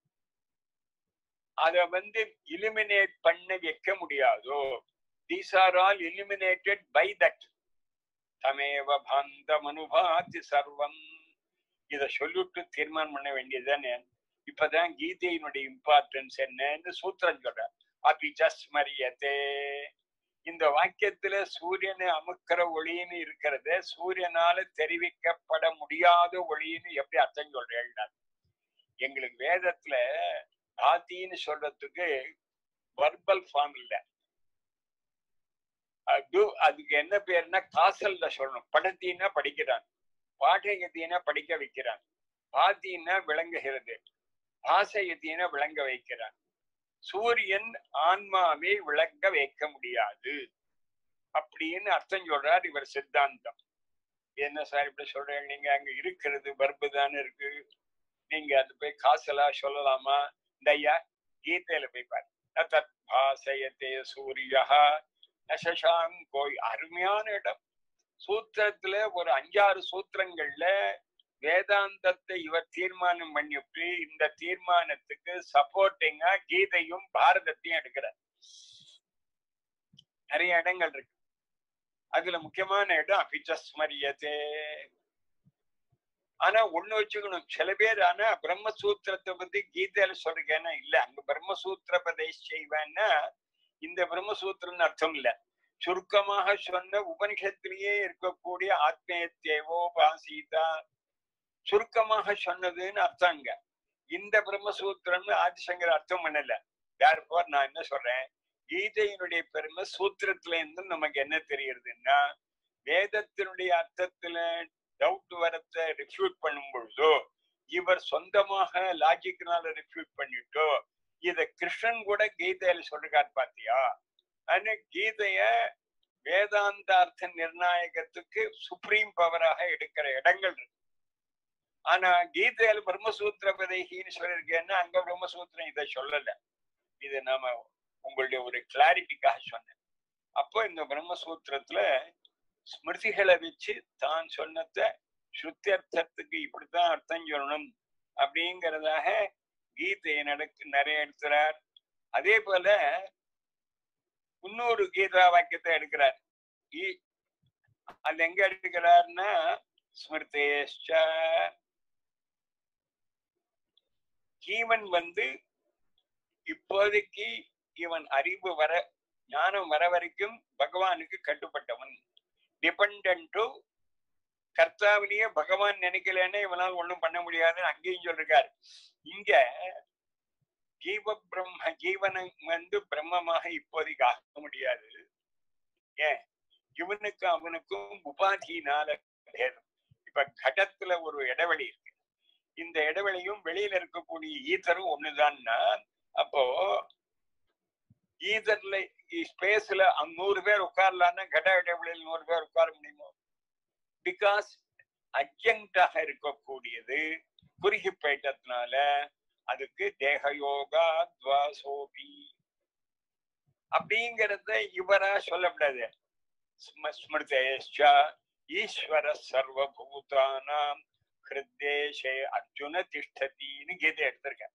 அத வந்து இலிமினேட் பண்ண வைக்க முடியாதோ these are all eliminated by that தமேவ பாந்தமனுபாதி சர்வம் இத சொல்லிட்டு தீர்மானம் பண்ண வேண்டியதுதானே இப்பதான் கீதையினுடைய இம்பார்ட்டன்ஸ் என்னன்னு சூத்திரம் சொல்ற அபிச்சஸ்மரியத்தே இந்த வாக்கியத்துல சூரியனை அமுக்கிற ஒளின்னு இருக்கிறது சூரியனால தெரிவிக்கப்பட முடியாத ஒளின்னு எப்படி அர்த்தம் சொல்றேன் எங்களுக்கு வேதத்துல ஆத்தின்னு சொல்றதுக்கு வர்பல் ஃபார்ம் இல்ல அது அதுக்கு என்ன பேருன்னா காசல்ல சொல்லணும் படத்தின்னா படிக்கிறான் பாடகத்தினா படிக்க வைக்கிறான் பாத்தின்னா விளங்குகிறது பாசயத்தினா விளங்க வைக்கிறான் சூரியன் ஆன்மாவை விளங்க வைக்க முடியாது அப்படின்னு அர்த்தம் சொல்றார் இவர் சித்தாந்தம் என்ன சார் இப்படி சொல்றீங்க நீங்க அங்க இருக்கிறது பர்பு தானே இருக்கு நீங்க அது போய் காசலா சொல்லலாமா இந்த ஐயா கீதையில போய் பாரு தத் பாசயத்தே சூரியா நசசாங்கோய் அருமையான இடம் சூத்திரத்துல ஒரு அஞ்சாறு சூத்திரங்கள்ல வேதாந்தத்தை இவர் தீர்மானம் பண்ணிவிட்டு இந்த தீர்மானத்துக்கு சப்போர்ட்டிங்கா கீதையும் பாரதத்தையும் எடுக்கிறார் நிறைய இடங்கள் இருக்கு அதுல முக்கியமான இடம் அபிச்சஸ்மரியத்தே ஆனா ஒண்ணு வச்சுக்கணும் சில பேர் ஆனா பிரம்மசூத்திரத்தை பத்தி கீதையில சொல்றேன்னா இல்ல அங்க பிரம்மசூத்திர பிரதேஷ் செய்வேன்னா இந்த பிரம்மசூத்திரம்னு அர்த்தம் இல்ல சுருக்கமாக சொன்ன உபனிஷத்திலேயே இருக்கக்கூடிய ஆத்மேத்தேவோ பாசீதா சுருக்கமாக சொன்னதுன்னு அர்த்தங்க இந்த பிரம்மசூத்திரம்னு ஆதிசங்கர் அர்த்தம் பண்ணல யாருப்போர் நான் என்ன சொல்றேன் கீதையினுடைய பெருமை சூத்திரத்துல இருந்து நமக்கு என்ன தெரியுதுன்னா வேதத்தினுடைய அர்த்தத்துல டவுட் வரத்தை ரிஃப்யூட் பண்ணும் பொழுதோ இவர் சொந்தமாக லாஜிக்னால ரிஃப்யூட் பண்ணிட்டோ இத கிருஷ்ணன் கூட கீதையில சொல்றாரு பாத்தியா ஆனா கீதைய வேதாந்தார்த்த நிர்ணாயகத்துக்கு சுப்ரீம் பவராக எடுக்கிற இடங்கள் இருக்கு ஆனா கீதையில பிரம்மசூத்திர பதேகின்னு சொல்லியிருக்கேன்னா அங்க பிரம்மசூத்திரம் இதை சொல்லல இது நாம உங்களுடைய ஒரு கிளாரிட்டிக்காக சொன்னேன் அப்போ இந்த பிரம்மசூத்திரத்துல ஸ்மிருதிகளை வச்சு தான் சொன்னத சுத்தியர்த்தத்துக்கு இப்படித்தான் அர்த்தம் சொல்லணும் அப்படிங்கிறதாக கீதையை நடக்கு நிறைய எடுக்கிறார் அதே போல இன்னொரு கீதா வாக்கியத்தை எடுக்கிறார் அது எங்க எடுக்கிறார்னா ஸ்மிருதேஷ்ட ஜீவன் வந்து இப்போதைக்கு இவன் அறிவு வர ஞானம் வர வரைக்கும் பகவானுக்கு கட்டுப்பட்டவன் டிபெண்ட் டு கர்த்தாவிலேயே பகவான் நினைக்கலன்னு இவனால் ஒண்ணும் பண்ண முடியாதுன்னு அங்கேயும் சொல்றாரு இங்க ஜீவ பிரம்ம ஜீவனம் வந்து பிரம்மமாக இப்போதைக்கு ஆக முடியாது ஏன் இவனுக்கு அவனுக்கும் உபாதியினால பேதம் இப்ப கடத்துல ஒரு இடைவெளி இருக்கு இந்த இடைவெளியும் வெளியில இருக்கக்கூடிய ஈத்தரும் ஒண்ணுதான்னா அப்போ ஈதர்ல ஸ்பேஸ்ல நூறு பேர் உட்காரலான்னா கட இடைவெளியில் நூறு பேர் உட்கார முடியுமோ பிகாஸ் அஜங்டாக இருக்கக்கூடியது குறுகி போயிட்டதுனால அதுக்கு தேகயோகா துவாசோபி அப்படிங்கறத இவரா சொல்லக்கூடாது ஸ்மிருதேஷா ஈஸ்வர சர்வபூதானாம் ஹிருத்தேஷே அர்ஜுன திஷ்டத்தின்னு கீதை எடுத்திருக்கேன்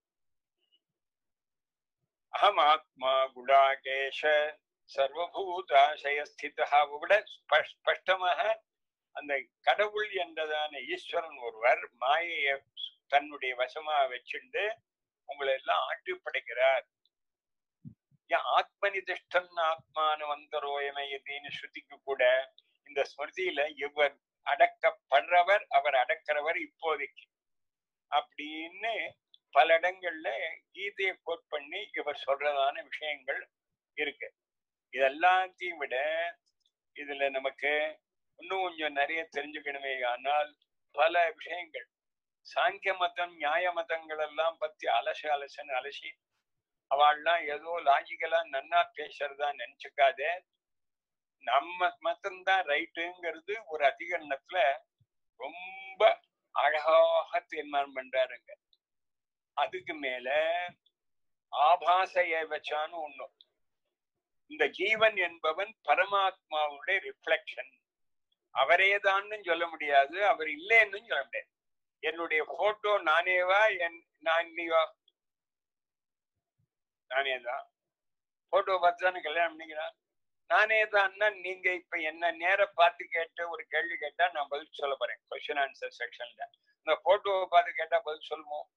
அகம் ஆத்மா குடாகேஷ சர்வபூதாசயஸ்திதா விட ஸ்பஷ்டமாக அந்த கடவுள் என்றதான ஈஸ்வரன் ஒருவர் மாயைய தன்னுடைய வசமா வச்சுண்டு உங்களை எல்லாம் ஆட்டி படைக்கிறார் ஆத்மனி திஷ்டன் ஆத்மான வந்தரோயன எதின்னு ஸ்ருதிக்கு கூட இந்த ஸ்மிருதியில இவர் அடக்கப்படுறவர் அவர் அடக்கிறவர் இப்போதைக்கு அப்படின்னு பல இடங்கள்ல கீதையை கோட் பண்ணி இவர் சொல்றதான விஷயங்கள் இருக்கு இதெல்லாத்தையும் விட இதுல நமக்கு இன்னும் கொஞ்சம் நிறைய தெரிஞ்சுக்கணுமே ஆனால் பல விஷயங்கள் சாங்கிய மதம் நியாய மதங்கள் எல்லாம் பத்தி அலச அலசன்னு அலசி அவள்லாம் ஏதோ லாஜிக்கலா நன்னா பேசுறதா நினைச்சுக்காதே நம்ம மதம்தான் ரைட்டுங்கிறது ஒரு அதிகரணத்துல ரொம்ப அழகாக தீர்மானம் பண்றாருங்க அதுக்கு மேல ஆபாச ஏவச்சான்னு ஒண்ணும் இந்த ஜீவன் என்பவன் பரமாத்மாவுடைய ரிஃப்ளெக்ஷன் அவரே தான் சொல்ல முடியாது அவர் இல்லைன்னு சொல்ல முடியாது என்னுடைய போட்டோ நானேவா என் நான் இல்லையா நானே தான் போட்டோ பார்த்து தானே கல்யாணம் பண்ணிக்கிறான் நானே தான்னா நீங்க இப்ப என்ன நேர பார்த்து கேட்டு ஒரு கேள்வி கேட்டா நான் பதில் சொல்ல போறேன் கொஸ்டின் ஆன்சர் செக்ஷன்ல இந்த போட்டோவை பார்த்து கேட்டா பதில் சொல்லுவோம்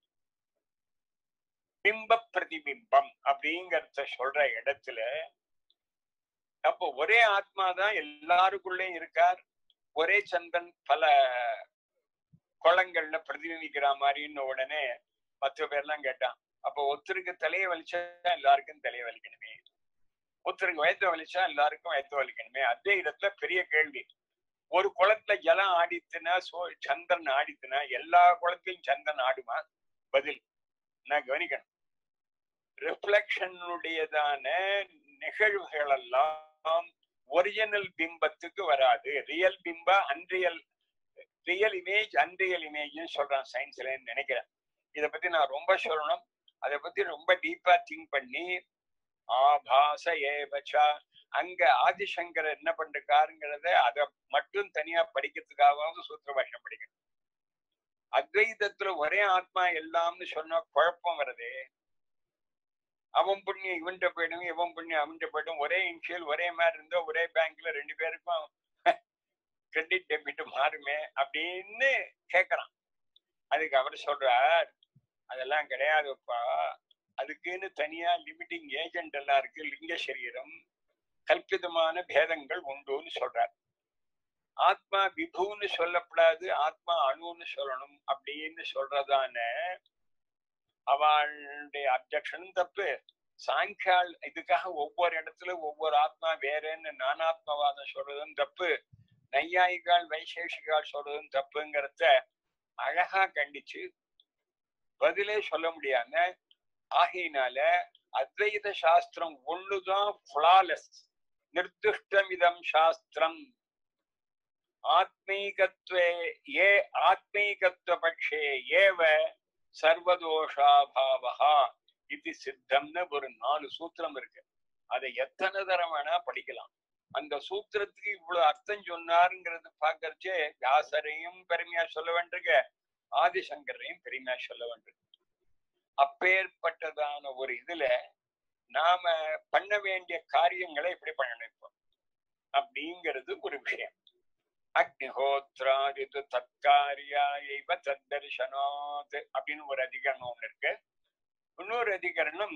பிம்ப பிரதிபிம்பம் அப்படிங்கறத சொல்ற இடத்துல அப்போ ஒரே ஆத்மா தான் எல்லாருக்குள்ளேயும் இருக்கார் ஒரே சந்தன் பல குளங்கள்ல பிரதிபிம்பிக்கிற மாதிரின்னு உடனே மற்ற பேர்லாம் கேட்டான் அப்போ ஒருத்தருக்கு தலையை வலிச்சா எல்லாருக்கும் தலையை வலிக்கணுமே ஒருத்தருக்கு வயத்த வலிச்சா எல்லாருக்கும் வயத்த வலிக்கணுமே அதே இடத்துல பெரிய கேள்வி ஒரு குளத்துல ஜலம் ஆடித்துனா சோ சந்திரன் ஆடித்துனா எல்லா குளத்திலும் சந்திரன் ஆடுமா பதில் நான் கவனிக்கணும் ரிஃப்ளெக்ஷனுடையதான நிகழ்வுகள் எல்லாம் ஒரிஜினல் பிம்பத்துக்கு வராது ரியல் பிம்ப அன்ரியல் ரியல் இமேஜ் அன்ரியல் இமேஜ்னு சொல்றான் சயின்ஸ்ல நினைக்கிறேன் இத பத்தி நான் ரொம்ப சொல்லணும் அதை பத்தி ரொம்ப டீப்பா திங்க் பண்ணி ஆபாச ஏவச்சா அங்க ஆதிசங்கர் என்ன பண்றாருங்கிறத அதை மட்டும் தனியா படிக்கிறதுக்காகவும் சூத்திர பாஷம் படிக்கணும் அத்வைதத்துல ஒரே ஆத்மா எல்லாம்னு சொன்னா குழப்பம் வருதே அவன் புண்ணியம் இவன்கிட்ட போயிடும் இவன் புண்ணியம் அவன்கிட்ட போயிடும் ஒரே இன்ஷியல் ஒரே மாதிரி இருந்தா ஒரே பேங்க்ல ரெண்டு பேருக்கும் கிரெடிட் டெபிட் மாறுமே அப்படின்னு கேக்குறான் அதுக்கு அவர் சொல்றார் அதெல்லாம் கிடையாதுப்பா அதுக்குன்னு தனியா லிமிட்டிங் ஏஜென்ட் எல்லாம் இருக்கு லிங்க சரீரம் கல்பிதமான பேதங்கள் உண்டுன்னு சொல்றார் ஆத்மா விபுன்னு சொல்லப்படாது ஆத்மா அணுன்னு சொல்லணும் அப்படின்னு சொல்றதான அவளுடைய அப்ஜெக்ஷனும் தப்பு சாங்கியால் இதுக்காக ஒவ்வொரு இடத்துல ஒவ்வொரு ஆத்மா வேறேன்னு நானாத்மவாதம் சொல்றதும் தப்பு நையாயிகால் வைசேஷிகால் சொல்றதும் தப்புங்கிறத அழகா கண்டிச்சு பதிலே சொல்ல முடியாம ஆகையினால அத்வைத சாஸ்திரம் ஒண்ணுதான் ஃபிளாலஸ் நிர்திஷ்டமிதம் சாஸ்திரம் ஆத்மீகத்வே ஏ ஆத்மீகத்துவ பட்சே ஏவ சர்வதோஷாபாவா இது சித்தம்னு ஒரு நாலு சூத்திரம் இருக்கு அதை எத்தனை தரம் வேணா படிக்கலாம் அந்த சூத்திரத்துக்கு இவ்வளவு அர்த்தம் சொன்னாருங்கிறது பாக்கறச்சே வியாசரையும் பெருமையா சொல்ல வேண்டிருக்க ஆதிசங்கரையும் பெருமையா சொல்ல வேண்டிருக்கு அப்பேற்பட்டதான ஒரு இதுல நாம பண்ண வேண்டிய காரியங்களை எப்படி பண்ணணும் இப்போ அப்படிங்கிறது ஒரு விஷயம் அக்னிஹோத்ராதிது தற்காரியாயைவ தத்தர்ஷனாத் அப்படின்னு ஒரு அதிகரணம் ஒண்ணு இருக்கு இன்னொரு அதிகரணம்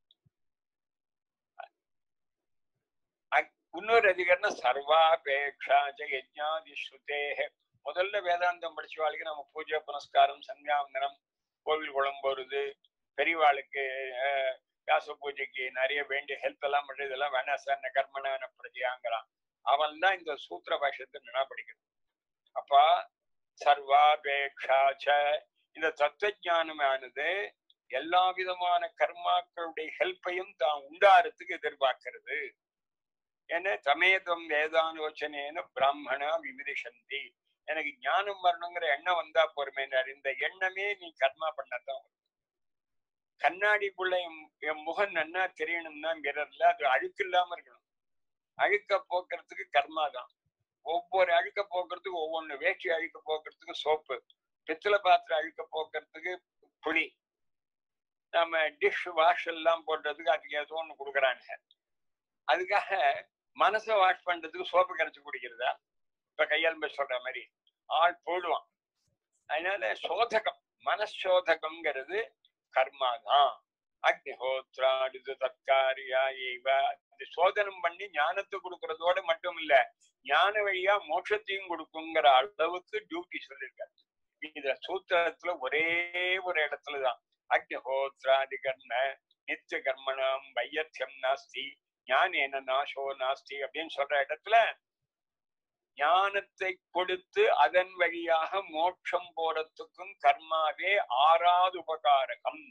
இன்னொரு அதிகரணம் சர்வாபேட்சா யஜ்ஞாதி ஸ்ருதேஹ முதல்ல வேதாந்தம் படிச்சவாளுக்கு நம்ம பூஜை புனஸ்காரம் சந்தியாவந்தனம் கோவில் குளம் போறது பெரியவாளுக்கு வியாச பூஜைக்கு நிறைய வேண்டிய ஹெல்ப் எல்லாம் பண்றது இதெல்லாம் வேணாம் சார் கர்மனான பிரதியாங்கிறான் அவன் தான் இந்த சூத்திர பாஷத்தை நினா படிக்கணும் அப்பா சர்வாபேட்சாச்ச இந்த தத்துவ ஞானமானது எல்லா விதமான கர்மாக்களுடைய ஹெல்ப்பையும் தான் உண்டாரத்துக்கு எதிர்பார்க்கிறது என்ன சமேதம் வேதானோச்சனேன பிராமணா விமிதிஷந்தி எனக்கு ஞானம் வரணுங்கிற எண்ணம் வந்தா பொறுமையினார் இந்த எண்ணமே நீ கர்மா பண்ணத்தான் கண்ணாடிக்குள்ள என் முகம் நன்னா தெரியணும்னா மிரர்ல அது அழுக்கு இல்லாம இருக்கணும் அழுக்க போக்குறதுக்கு கர்மா தான் ஒவ்வொரு அழுக்க போக்குறதுக்கு ஒவ்வொன்னு வேஷ்டி அழுக்க போக்குறதுக்கு சோப்பு பித்தளை பாத்திரம் அழுக்க போக்குறதுக்கு புளி நம்ம டிஷ் வாஷ் எல்லாம் போடுறதுக்கு அதுக்கு ஏதோ ஒண்ணு கொடுக்குறாங்க அதுக்காக மனசை வாஷ் பண்றதுக்கு சோப்பு கரைச்சு குடிக்கிறதா இப்ப கையால் சொல்ற மாதிரி ஆள் போடுவான் அதனால சோதகம் மனசோதகம்ங்கிறது கர்மா தான் அக்னிஹோத்ராடிது தற்காரியா இது சோதனம் பண்ணி ஞானத்தை கொடுக்கறதோட மட்டும் இல்ல ஞான வழியா மோட்சத்தையும் கொடுக்குங்கிற அளவுக்கு டியூட்டி சொல்லியிருக்காரு இந்த சூத்திரத்துல ஒரே ஒரு இடத்துலதான் அக்னிஹோத்ராதி கர்ம நித்திய கர்மணம் வையத்தியம் நாஸ்தி ஞானேன நாசோ நாஸ்தி அப்படின்னு சொல்ற இடத்துல ஞானத்தை கொடுத்து அதன் வழியாக மோட்சம் போறதுக்கும் கர்மாவே ஆறாவது உபகாரகம்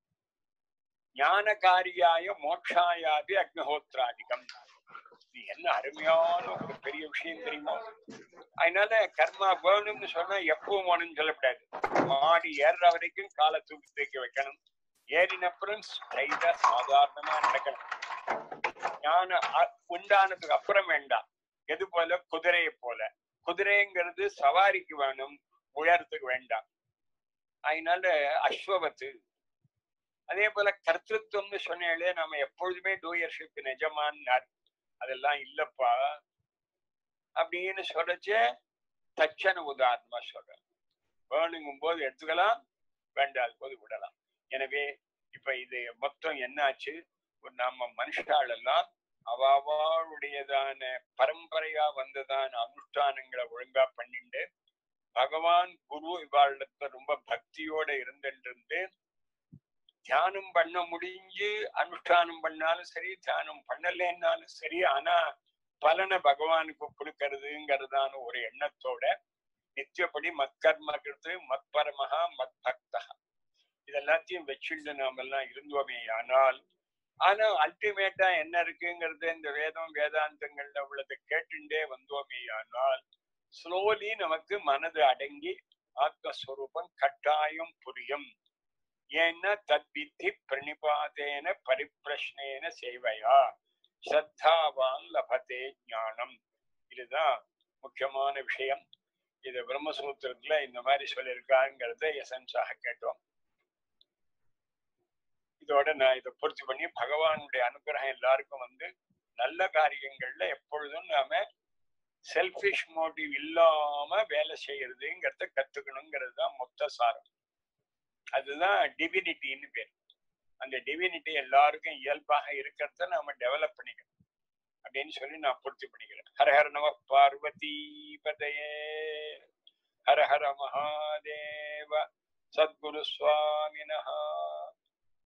ஞானகாரியாய மோட்சாயாதி அக்னிஹோத்ராதிகம் இது என்ன அருமையான ஒரு பெரிய விஷயம் தெரியுமா அதனால கர்மா வேணும்னு சொன்னா எப்பவும் வேணும்னு சொல்லக்கூடாது மாடி ஏறுற வரைக்கும் காலை தூக்கி தூக்கி வைக்கணும் ஏறினப்புறம் ஸ்ட்ரைட்டா சாதாரணமா நடக்கணும் ஞான உண்டானதுக்கு அப்புறம் வேண்டாம் எது போல குதிரையை போல குதிரைங்கிறது சவாரிக்கு வேணும் உயரத்துக்கு வேண்டாம் அதனால அஸ்வபத்து அதே போல கர்த்தத்துவம்னு சொன்னாலே நம்ம எப்பொழுதுமே டூயர்ஷிப் நிஜமானார் அதெல்லாம் இல்லப்பா அப்படின்னு சொல்றச்சே தச்சன உதாரணமா சொல்றேன் வேணுங்கும் போது எடுத்துக்கலாம் வேண்டாத போது விடலாம் எனவே இப்ப இது மொத்தம் என்னாச்சு ஒரு நம்ம மனுஷாலெல்லாம் அவாவாளுடையதான பரம்பரையா வந்ததான அனுஷ்டானங்களை ஒழுங்கா பண்ணிண்டு பகவான் குரு இவாளிடத்துல ரொம்ப பக்தியோட இருந்துட்டு தியானம் பண்ண முடிஞ்சு அனுஷ்டானம் பண்ணாலும் சரி தியானம் பண்ணலைன்னாலும் சரி ஆனா பலனை பகவானுக்கு கொடுக்கறதுங்கிறதான ஒரு எண்ணத்தோட நித்தியப்படி மத்கர்ம கிருத்து மத்பரமகா மத் பக்தா இதெல்லாத்தையும் வச்சுட்டு நாம எல்லாம் இருந்தோமே ஆனால் ஆனா அல்டிமேட்டா என்ன இருக்குங்கிறது இந்த வேதம் வேதாந்தங்கள்ல உள்ளதை கேட்டுண்டே வந்தோமே ஆனால் ஸ்லோலி நமக்கு மனது அடங்கி ஆத்மஸ்வரூபம் கட்டாயம் புரியும் ஏன்னா தத்வித்தி பிரணிபாதேன பரிப்பிரஷ்னேன சேவையா ஸ்ரத்தாவான் லபதே ஞானம் இதுதான் முக்கியமான விஷயம் இது பிரம்மசூத்திரத்துல இந்த மாதிரி சொல்லியிருக்காங்கிறத எசன்ஸாக கேட்டோம் இதோட நான் இதை பூர்த்தி பண்ணி பகவானுடைய அனுகிரகம் எல்லாருக்கும் வந்து நல்ல காரியங்கள்ல எப்பொழுதும் நாம செல்பிஷ் மோட்டிவ் இல்லாம வேலை செய்யறதுங்கிறத கத்துக்கணுங்கிறது தான் மொத்த சாரம் அதுதான் டிவினிட்டின்னு பேர் அந்த டிவினிட்டி எல்லாருக்கும் இயல்பாக இருக்கிறத நாம டெவலப் பண்ணிக்கணும் அப்படின்னு சொல்லி நான் பூர்த்தி பண்ணிக்கிறேன் ஹர ஹர நம பார்வதி பதையே ஹர ஹர மகாதேவ சத்குரு சுவாமினஹா